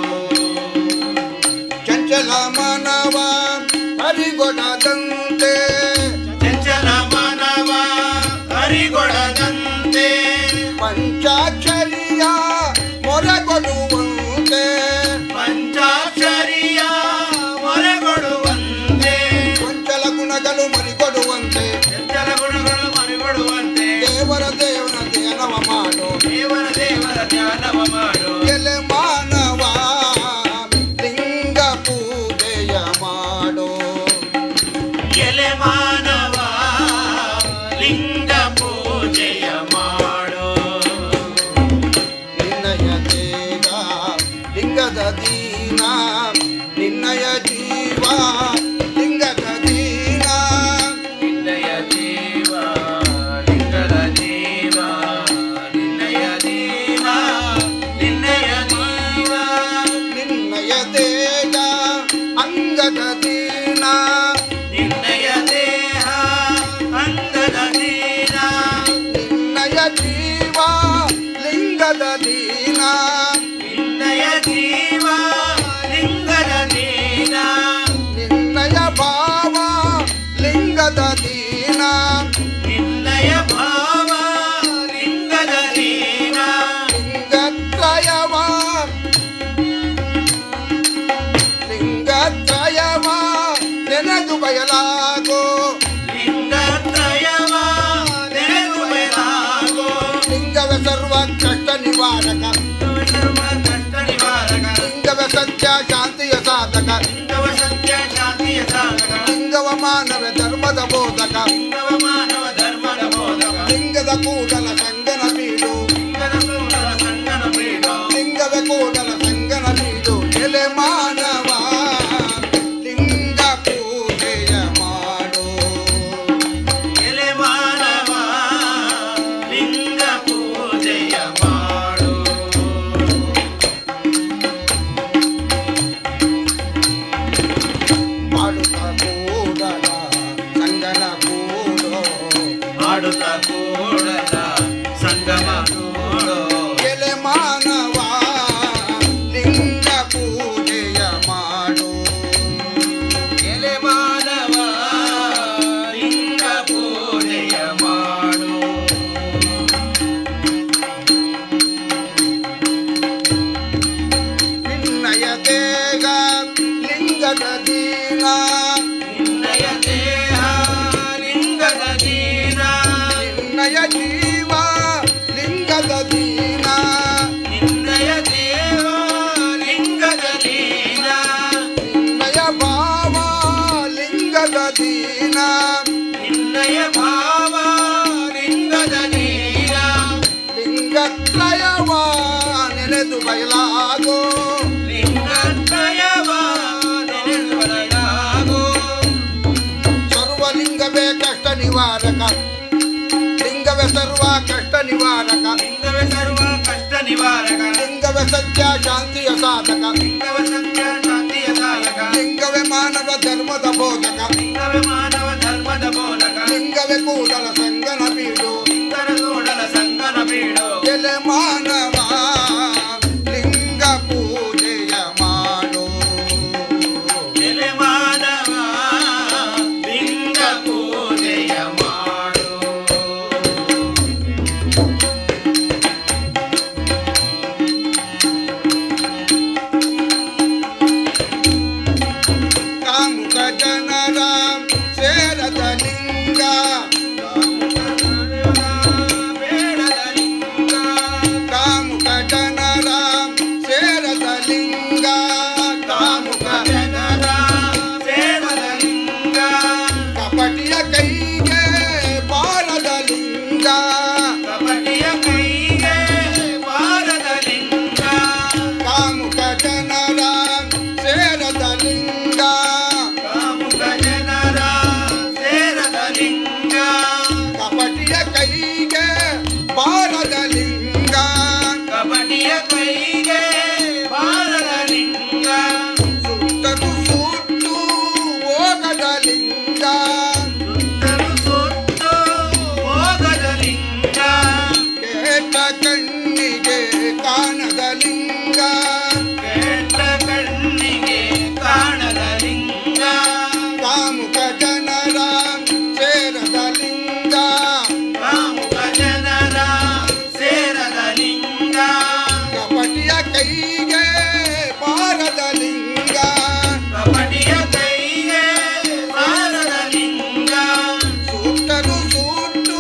ಚಂಚಲ ಮಾನವ ಹರಿಗೊಡದಂತೆ ಚಂಚಲ ಮಾನವ ಹರಿಗೊಡದಂತೆ ಪಂಚಾಕ್ಷರಿಯ ಮೊರೆಗೊಡುವಂತೆ ಪಂಚಾಕ್ಷರಿಯ ಮೊರೆಗೊಡುವಂತೆ ಪಂಚಲ ಗುಣಗಳು ಮರಿಗೊಡುವಂತೆ ಚಂಚಲ ಗುಣಗಳು ಮರಿಗೊಡುವಂತೆ ದೇವರ ದೇವರ ಧ್ಯಾನವ ಮಾಡು ದೇವರ ದೇವರ ಧ್ಯಾನವ ಮಾಡು ಎಲೆ ಮಾನವ ಸತ್ಯ ಶಾಂತಿಯ ಸಾಧಕ ಲಿಂಗವ ಸತ್ಯ ಶಾಂತಿಯ ಸಾಧಕ ಲಿಂಗವ ಮಾನವ ಧರ್ಮದ ಬೋಧಕ ಲಿಂಗವ ಮಾನವ ಧರ್ಮದ ಬೋಧಕ ಲಿಂಗದ ಕೂಡಲ ಸಂಗನ ಬೀಡು ಲಿಂಗದ ಕೂಡಲ ಸಂಗನ ಪೀಠ ಲಿಂಗವೇ ಕೂಡಲ ಸಂಗನ ಬೀಡು ಎಲೆ ಮಾನವ ಲಿಂಗ ಪೂಜೆಯ ಮಾಡು ಎಲೆ ಮಾನವ ಲಿಂಗ ಪೂಜೆಯ ಮಾಡು ಮಾಡುತ್ತ ಕೂಡಲ ಸಂಗನ ಕೂಡು ಮಾಡುತ್ತ ಕೂಡಲ ಸಂಗಮ ಕೂಡೋ ಎಲೆ ಮಾನವ ಲಿಂಗ ಪೂಜೆಯ ಮಾಡು ಎಲೆ ಮಾನವ ಲಿಂಗ ಪೂಜೆಯ ಮಾಡು ನಿನ್ನಯ ದೇಹ ಲಿಂಗದ ದೀನ ನಿನ್ನಯ ದೇಹ ಲಿಂಗದ ದೀನ ನಿನ್ನಯ ಜೀವ ಲಿಂಗದ ದೀನ ನಿನ್ನಯ ದೇಹ ಲಿಂಗದ ದೀನ ನಿನ್ನಯ ಭಾವ ಲಿಂಗದ ದೀನ ನಿನ್ನಯ ಭಾವ ಲಿಂಗದ ದೀನ ಲಿಂಗತ್ರಯವ ನೆನೆದು ಬಯಲಾಗೋ ಲಿಂಗತ್ರಯವ ನೆನೆದುಬರಲಾಗೋ ಸರ್ವಲಿಂಗವೇ ಕಷ್ಟ ನಿವಾರಕ ಲಿಂಗವೇ ಸರ್ವ ಕಷ್ಟ ನಿವಾರಕ ಲಿಂಗವೇ ಸರ್ವ ಕಷ್ಟ ನಿವಾರಕ ಲಿಂಗವೇ ಸತ್ಯ ಶಾಂತಿಯ ಸಾಧಕ ಲಿಂಗವ ಸತ್ಯ ಶಾಂತಿಯ ಸಾಧಕ ಲಿಂಗವೇ ಮಾನವ ಧರ್ಮದ ಬೋಧಕ ಲಿಂಗವೇ ಮಾನವ ಧರ್ಮದ ಬೋಧಕ ಲಿಂಗವೇ ಕೂಡಲ ಸಂಗನ ಬೀಡು ಲಿಂಗನ ನೋಡಲ ಸಂಗನ ಬೀಡು ಎಲೆ ಮಾನವ ಲಿಂಗ ಪೂಜೆಯ ಮಾಡು ಎಲೆ ಮಾನವ ಲಿಂಗ ಪೂಜೆಯ ಮಾಡು ಕಾಮುಕ ಜನರ ಸೇರದ ಲಿಂಗ ಬೇಡದ ಲಿಂಗ ಕಾಮುಕ ಜನರ ಸೇರದ ಲಿಂಗ ಕಾಮುಕ ಜನರ ಸೇವದ ಲಿಂಗ ಕಪಟಿಯ ಕೈಗೆ ಬಾರದ ಲಿಂಗ ಕಪಟಿಯ ಕೈಗೆ ಬಾರದ ಲಿಂಗ ಕಾಮುಕ ಜನರ ಸೇರದ ಲಿಂಗ ಕಾಮುಕ ಜನರ ಸೇರದ ಲಿಂಗ ಕಪಟಿಯ ಕೈಗೆ ಬಾರದ ಲಿಂಗ ಕಪಟಿಯ ಕೈಗೆ ಬಾರದ ಲಿಂಗ ಸುತ್ತಲು ಸುಟ್ಟು ಹೋಗದ ಲಿಂಗ ಸುತ್ತಲೂ ಸುತ್ತು ಹೋಗದ ಲಿಂಗ ಕೇಟ ಕಣ್ಣಿಗೆ ಕಾಣದ ಲಿಂಗ ಕೆಟ್ಟ ಕಣ್ಣಿಗೆ ಕಾಣದ ಲಿಂಗ ಕಾಮುಕ ಜನರ ಸೇರದ ಲಿಂಗ ಕಾಮುಕ ಜನರ ಸೇರದ ಲಿಂಗ ಕಪಟಿಯ ಕೈಗೆ ಬಾರದ ಲಿಂಗ ಕಪಟಿಯ ಕೈಗೆ ಬಾರದ ಲಿಂಗ ಸುತ್ತಲು ಸುಟ್ಟು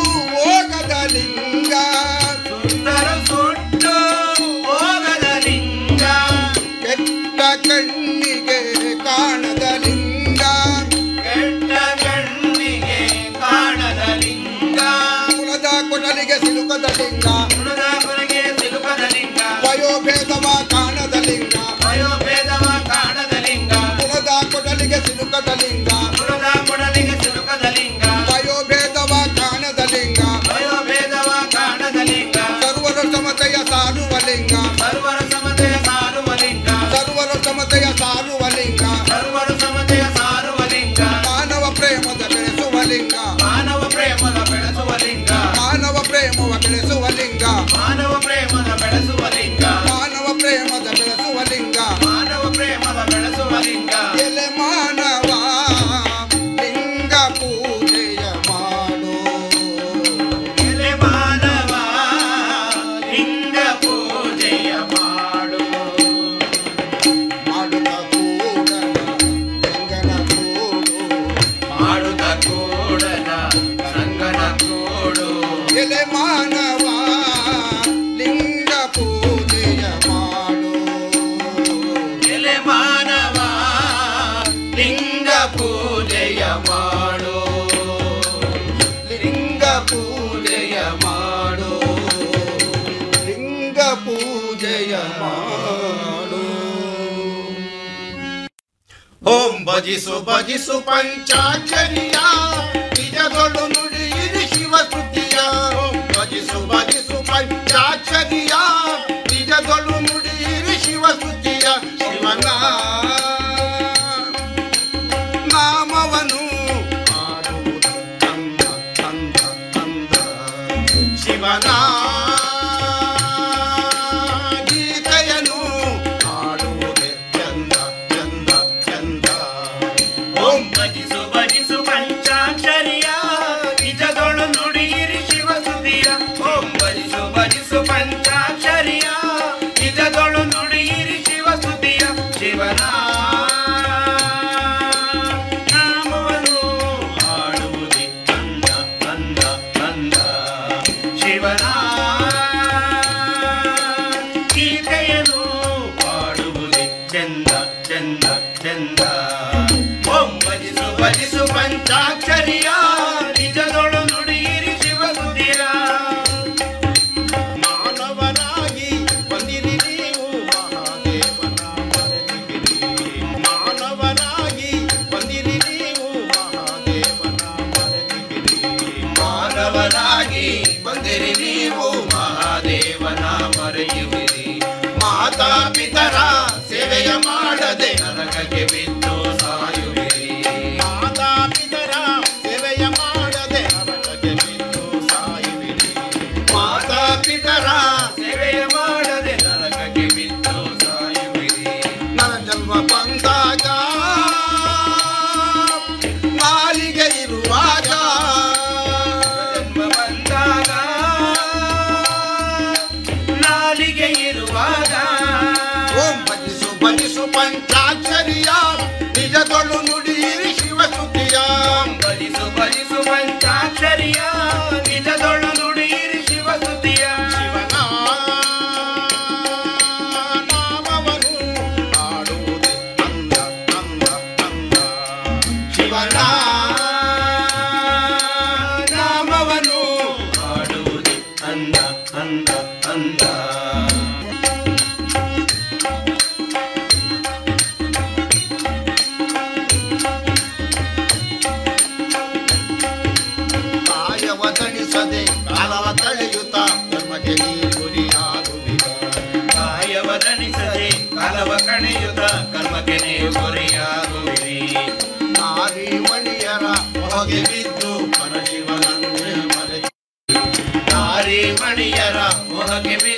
ಹೋಗದ ಲಿಂಗ ಸುತ್ತಲೂ ಸುಟ್ಟು ಹೋಗದ ಲಿಂಗ ಕೆಟ್ಟ ಕಣ್ಣಿಗೆ ಕಾಣದ ಲಿಂಗ ಕೆಟ್ಟ ಕಣ್ಣಿಗೆ ಕಾಣದ ಲಿಂಗ ಕುಲದ ಕೊಡಲಿಗೆ ಸಿಲುಕದ ಲಿಂಗ ಉಳಿದ ಕೊನೆಗೆ ಸಿಲುಕದ ಲಿಂಗ ವಯೋಭೇದವ ಕಾಣದ ಲಿಂಗ ವಯೋಭೇದವ ಕಾಣದ ಲಿಂಗ ಕುಲದ ಕೊಡಲಿಗೆ ಸಿಲುಕದ ಲಿಂಗ ಉಳಿದ ಕೊಡಲಿಗೆ ಸಿಲುಕದ ಲಿಂಗ ವಯೋಭೇದವ ಕಾಣದ ಲಿಂಗ ವಯೋಭೇದವ ಕಾಣದ ಲಿಂಗ ಸರ್ವರ ಸಮತೆಯ ಸಾರುವ ಲಿಂಗ ಸರ್ವರ ಸಮತೆಯ ಸಾರುವ ಲಿಂಗ ಸರ್ವರ ಸಮತೆಯ ಸಾರುವ ಲಿಂಗ ಸರ್ವರ ಸಮತೆಯ ಸಾರುವ ಲಿಂಗ ಮಾನವ ಪ್ರೇಮದ ಬೆಳೆಸುವ ಲಿಂಗ ಮಾನವ ಪ್ರೇಮದ ಬೆಳೆಸುವ ಲಿಂಗ ಮಾನವ ಪ್ರೇಮವ ಬೆಳೆಸುವ ಲಿಂಗ ಮಾನವ ಪ್ರೇಮದ ಬೆಳೆಸುವ ಲಿಂಗ ಮಾನವ ಪ್ರೇಮದ ಬೆಳೆಸುವ ಲಿಂಗ ಮಾನವ ಪ್ರೇಮದ ಬೆಳೆಸುವ ಲಿಂಗ ಎಲೆ ಮಾನವ ಲಿಂಗ ಪೂಜೆಯ ಮಾಡು ಎಲೆ ಮಾನವ ಲಿಂಗ ಪೂಜೆಯ ಮಾಡು ಮಾಡುತ್ತ ಕೂಡಲ ಸಂಗನ ಕೂಡು ಮಾಡುತ್ತ ಕೂಡಲ ಸಂಗನ ಕೂಡು ಎಲೆ ಮಾನವ ಲಿಂಗ ಭಜಿಸು ಭಜಿಸು ಪಂಚಾಕ್ಷರಿಯ ನಿಜದೊಳು ನುಡಿಯಿರಿ ಶಿವಸ್ತುತಿಯ ಭಜಿಸು ಭಜಿಸು ಪಂಚಾಕ್ಷರಿಯ ನಿಜದೊಳು ನುಡಿಯಿರಿ ಶಿವಸ್ತುತಿಯ ಶಿವನ ನಾಮವನು ಆಡುವುದು ತಂದ ತಂದ ತಂದ ಶಿವನ ಗೀತೆಯನ್ನು ಹಾಡುವುದೇ ಚಂದ ಚಂದ ಚಂದ ಓಂ ಭಜಿಸು ಭಜಿಸು ಪಂಚಾಕ್ಷರಿಯ ನಿಜದೊಳು ನುಡಿಯಿರಿ ಶಿವಸುದಿಯ ಓಂ ಭಜಿಸು ಭಜಿಸು ಪಂಚಾಕ್ಷರಿಯ ನಿಜದೊಳು ನುಡಿಯಿರಿ ಶಿವಸುದಿಯ ಶಿವನ ನಾಮವನ್ನು ಹಾಡುವುದೇ ಅಂದ ಅಂದ ಅಂದ ಶಿವನ ಗೀತೆಯನ್ನು ಪಾಡುವುದೇ ಚಂದ ಚಂದ ಚಂದ ಓಂ ಭಜಿಸು ಭಜಿಸು ಪಂಚಾಕ್ಷರಿಯ ನಿಜದೊಳು ನುಡಿಯಿರಿ ಶಿವಸುದಿರ ಮಾನವರಾಗಿ ಬಂದಿರಿ ನೀವು ಮಹಾದೇವನ ಮರೆತಿರಿ ಮಾನವರಾಗಿ ಬಂದಿರಿ ನೀವು ಮಹಾದೇವನ ಮರೆತಿರಿ ಮಾನವರಾಗಿ ಬಂದಿರಿ ನೀವು ಮಹಾದೇವನ ಮರೆಯುವಿರಿ ಮಾತಾ ಪಿತರ ಸೇವೆಯ ಮಾಡದೆ ನರಕಕ್ಕೆ ಬಿದ್ದು ಸಾಯುವಿರಿ ಮಾತಾ ಪಿತರ ಸೇವೆಯ ಮಾಡದೆ ನರಕಕ್ಕೆ ಬಿದ್ದು ಸಾಯುವಿರಿ ಮಾತಾ ಪಿತರ ಸೇವೆಯ ಮಾಡದೆ ನರಕಕ್ಕೆ ಬಿದ್ದು ಸಾಯುವಿರಿ ನರ ಜನ್ಮ ಬಂದಾಗ ನಾಲಿಗೆ ಇರುವಾಗ ಜನ್ಮ ಬಂದಾಗ ನಾಲಿಗೆ ಇರುವಾಗ ಓಂ ಭಜಿಸು ಭಜಿಸು ಪಂಚಾಕ್ಷರಿಯ ನಿಜದೊಳು ನುಡಿಯಿರಿ ಶಿವಸುತಿಯ ಭಜಿಸು ಭಜಿಸು ಪಂಚಾಕ್ಷರಿಯ ನಿಜದೊಳು ನುಡಿಯಿರಿ ಶಿವಸುತಿಯ ಶಿವನ ನಾಮವನು ಹಾಡುವುದೇ ಅಂದ ಅಂದ ಅಂದ ಶಿವನ ನಾಮವನ್ನು ಹಾಡುವುದೇ ಅಂದ ಅಂದ ಅಂದ ಕಾಯವ ತಣಿಸದೆ ಕಾಲವ ತಳೆಯುತ್ತ ಧರ್ಮಕ್ಕೆ ನೀ ಗುರಿಯಾಗುವಿರ ಕಾಯವ ದಣಿಸದೆ ಕಾಲವ ಕಣೆಯುತ್ತ ಕರ್ಮಕ್ಕೆ ನೀವು ಗುರಿಯಾಗುವಿರಿ ನಾರಿ ಮಣಿಯರ ಹೊಗೆ ಬಿದ್ದು ಪರಶಿವನಂತೆ ಮರೆ ನಾರಿ ಮಣಿಯರ ಮೊಹಕ್ಕೆ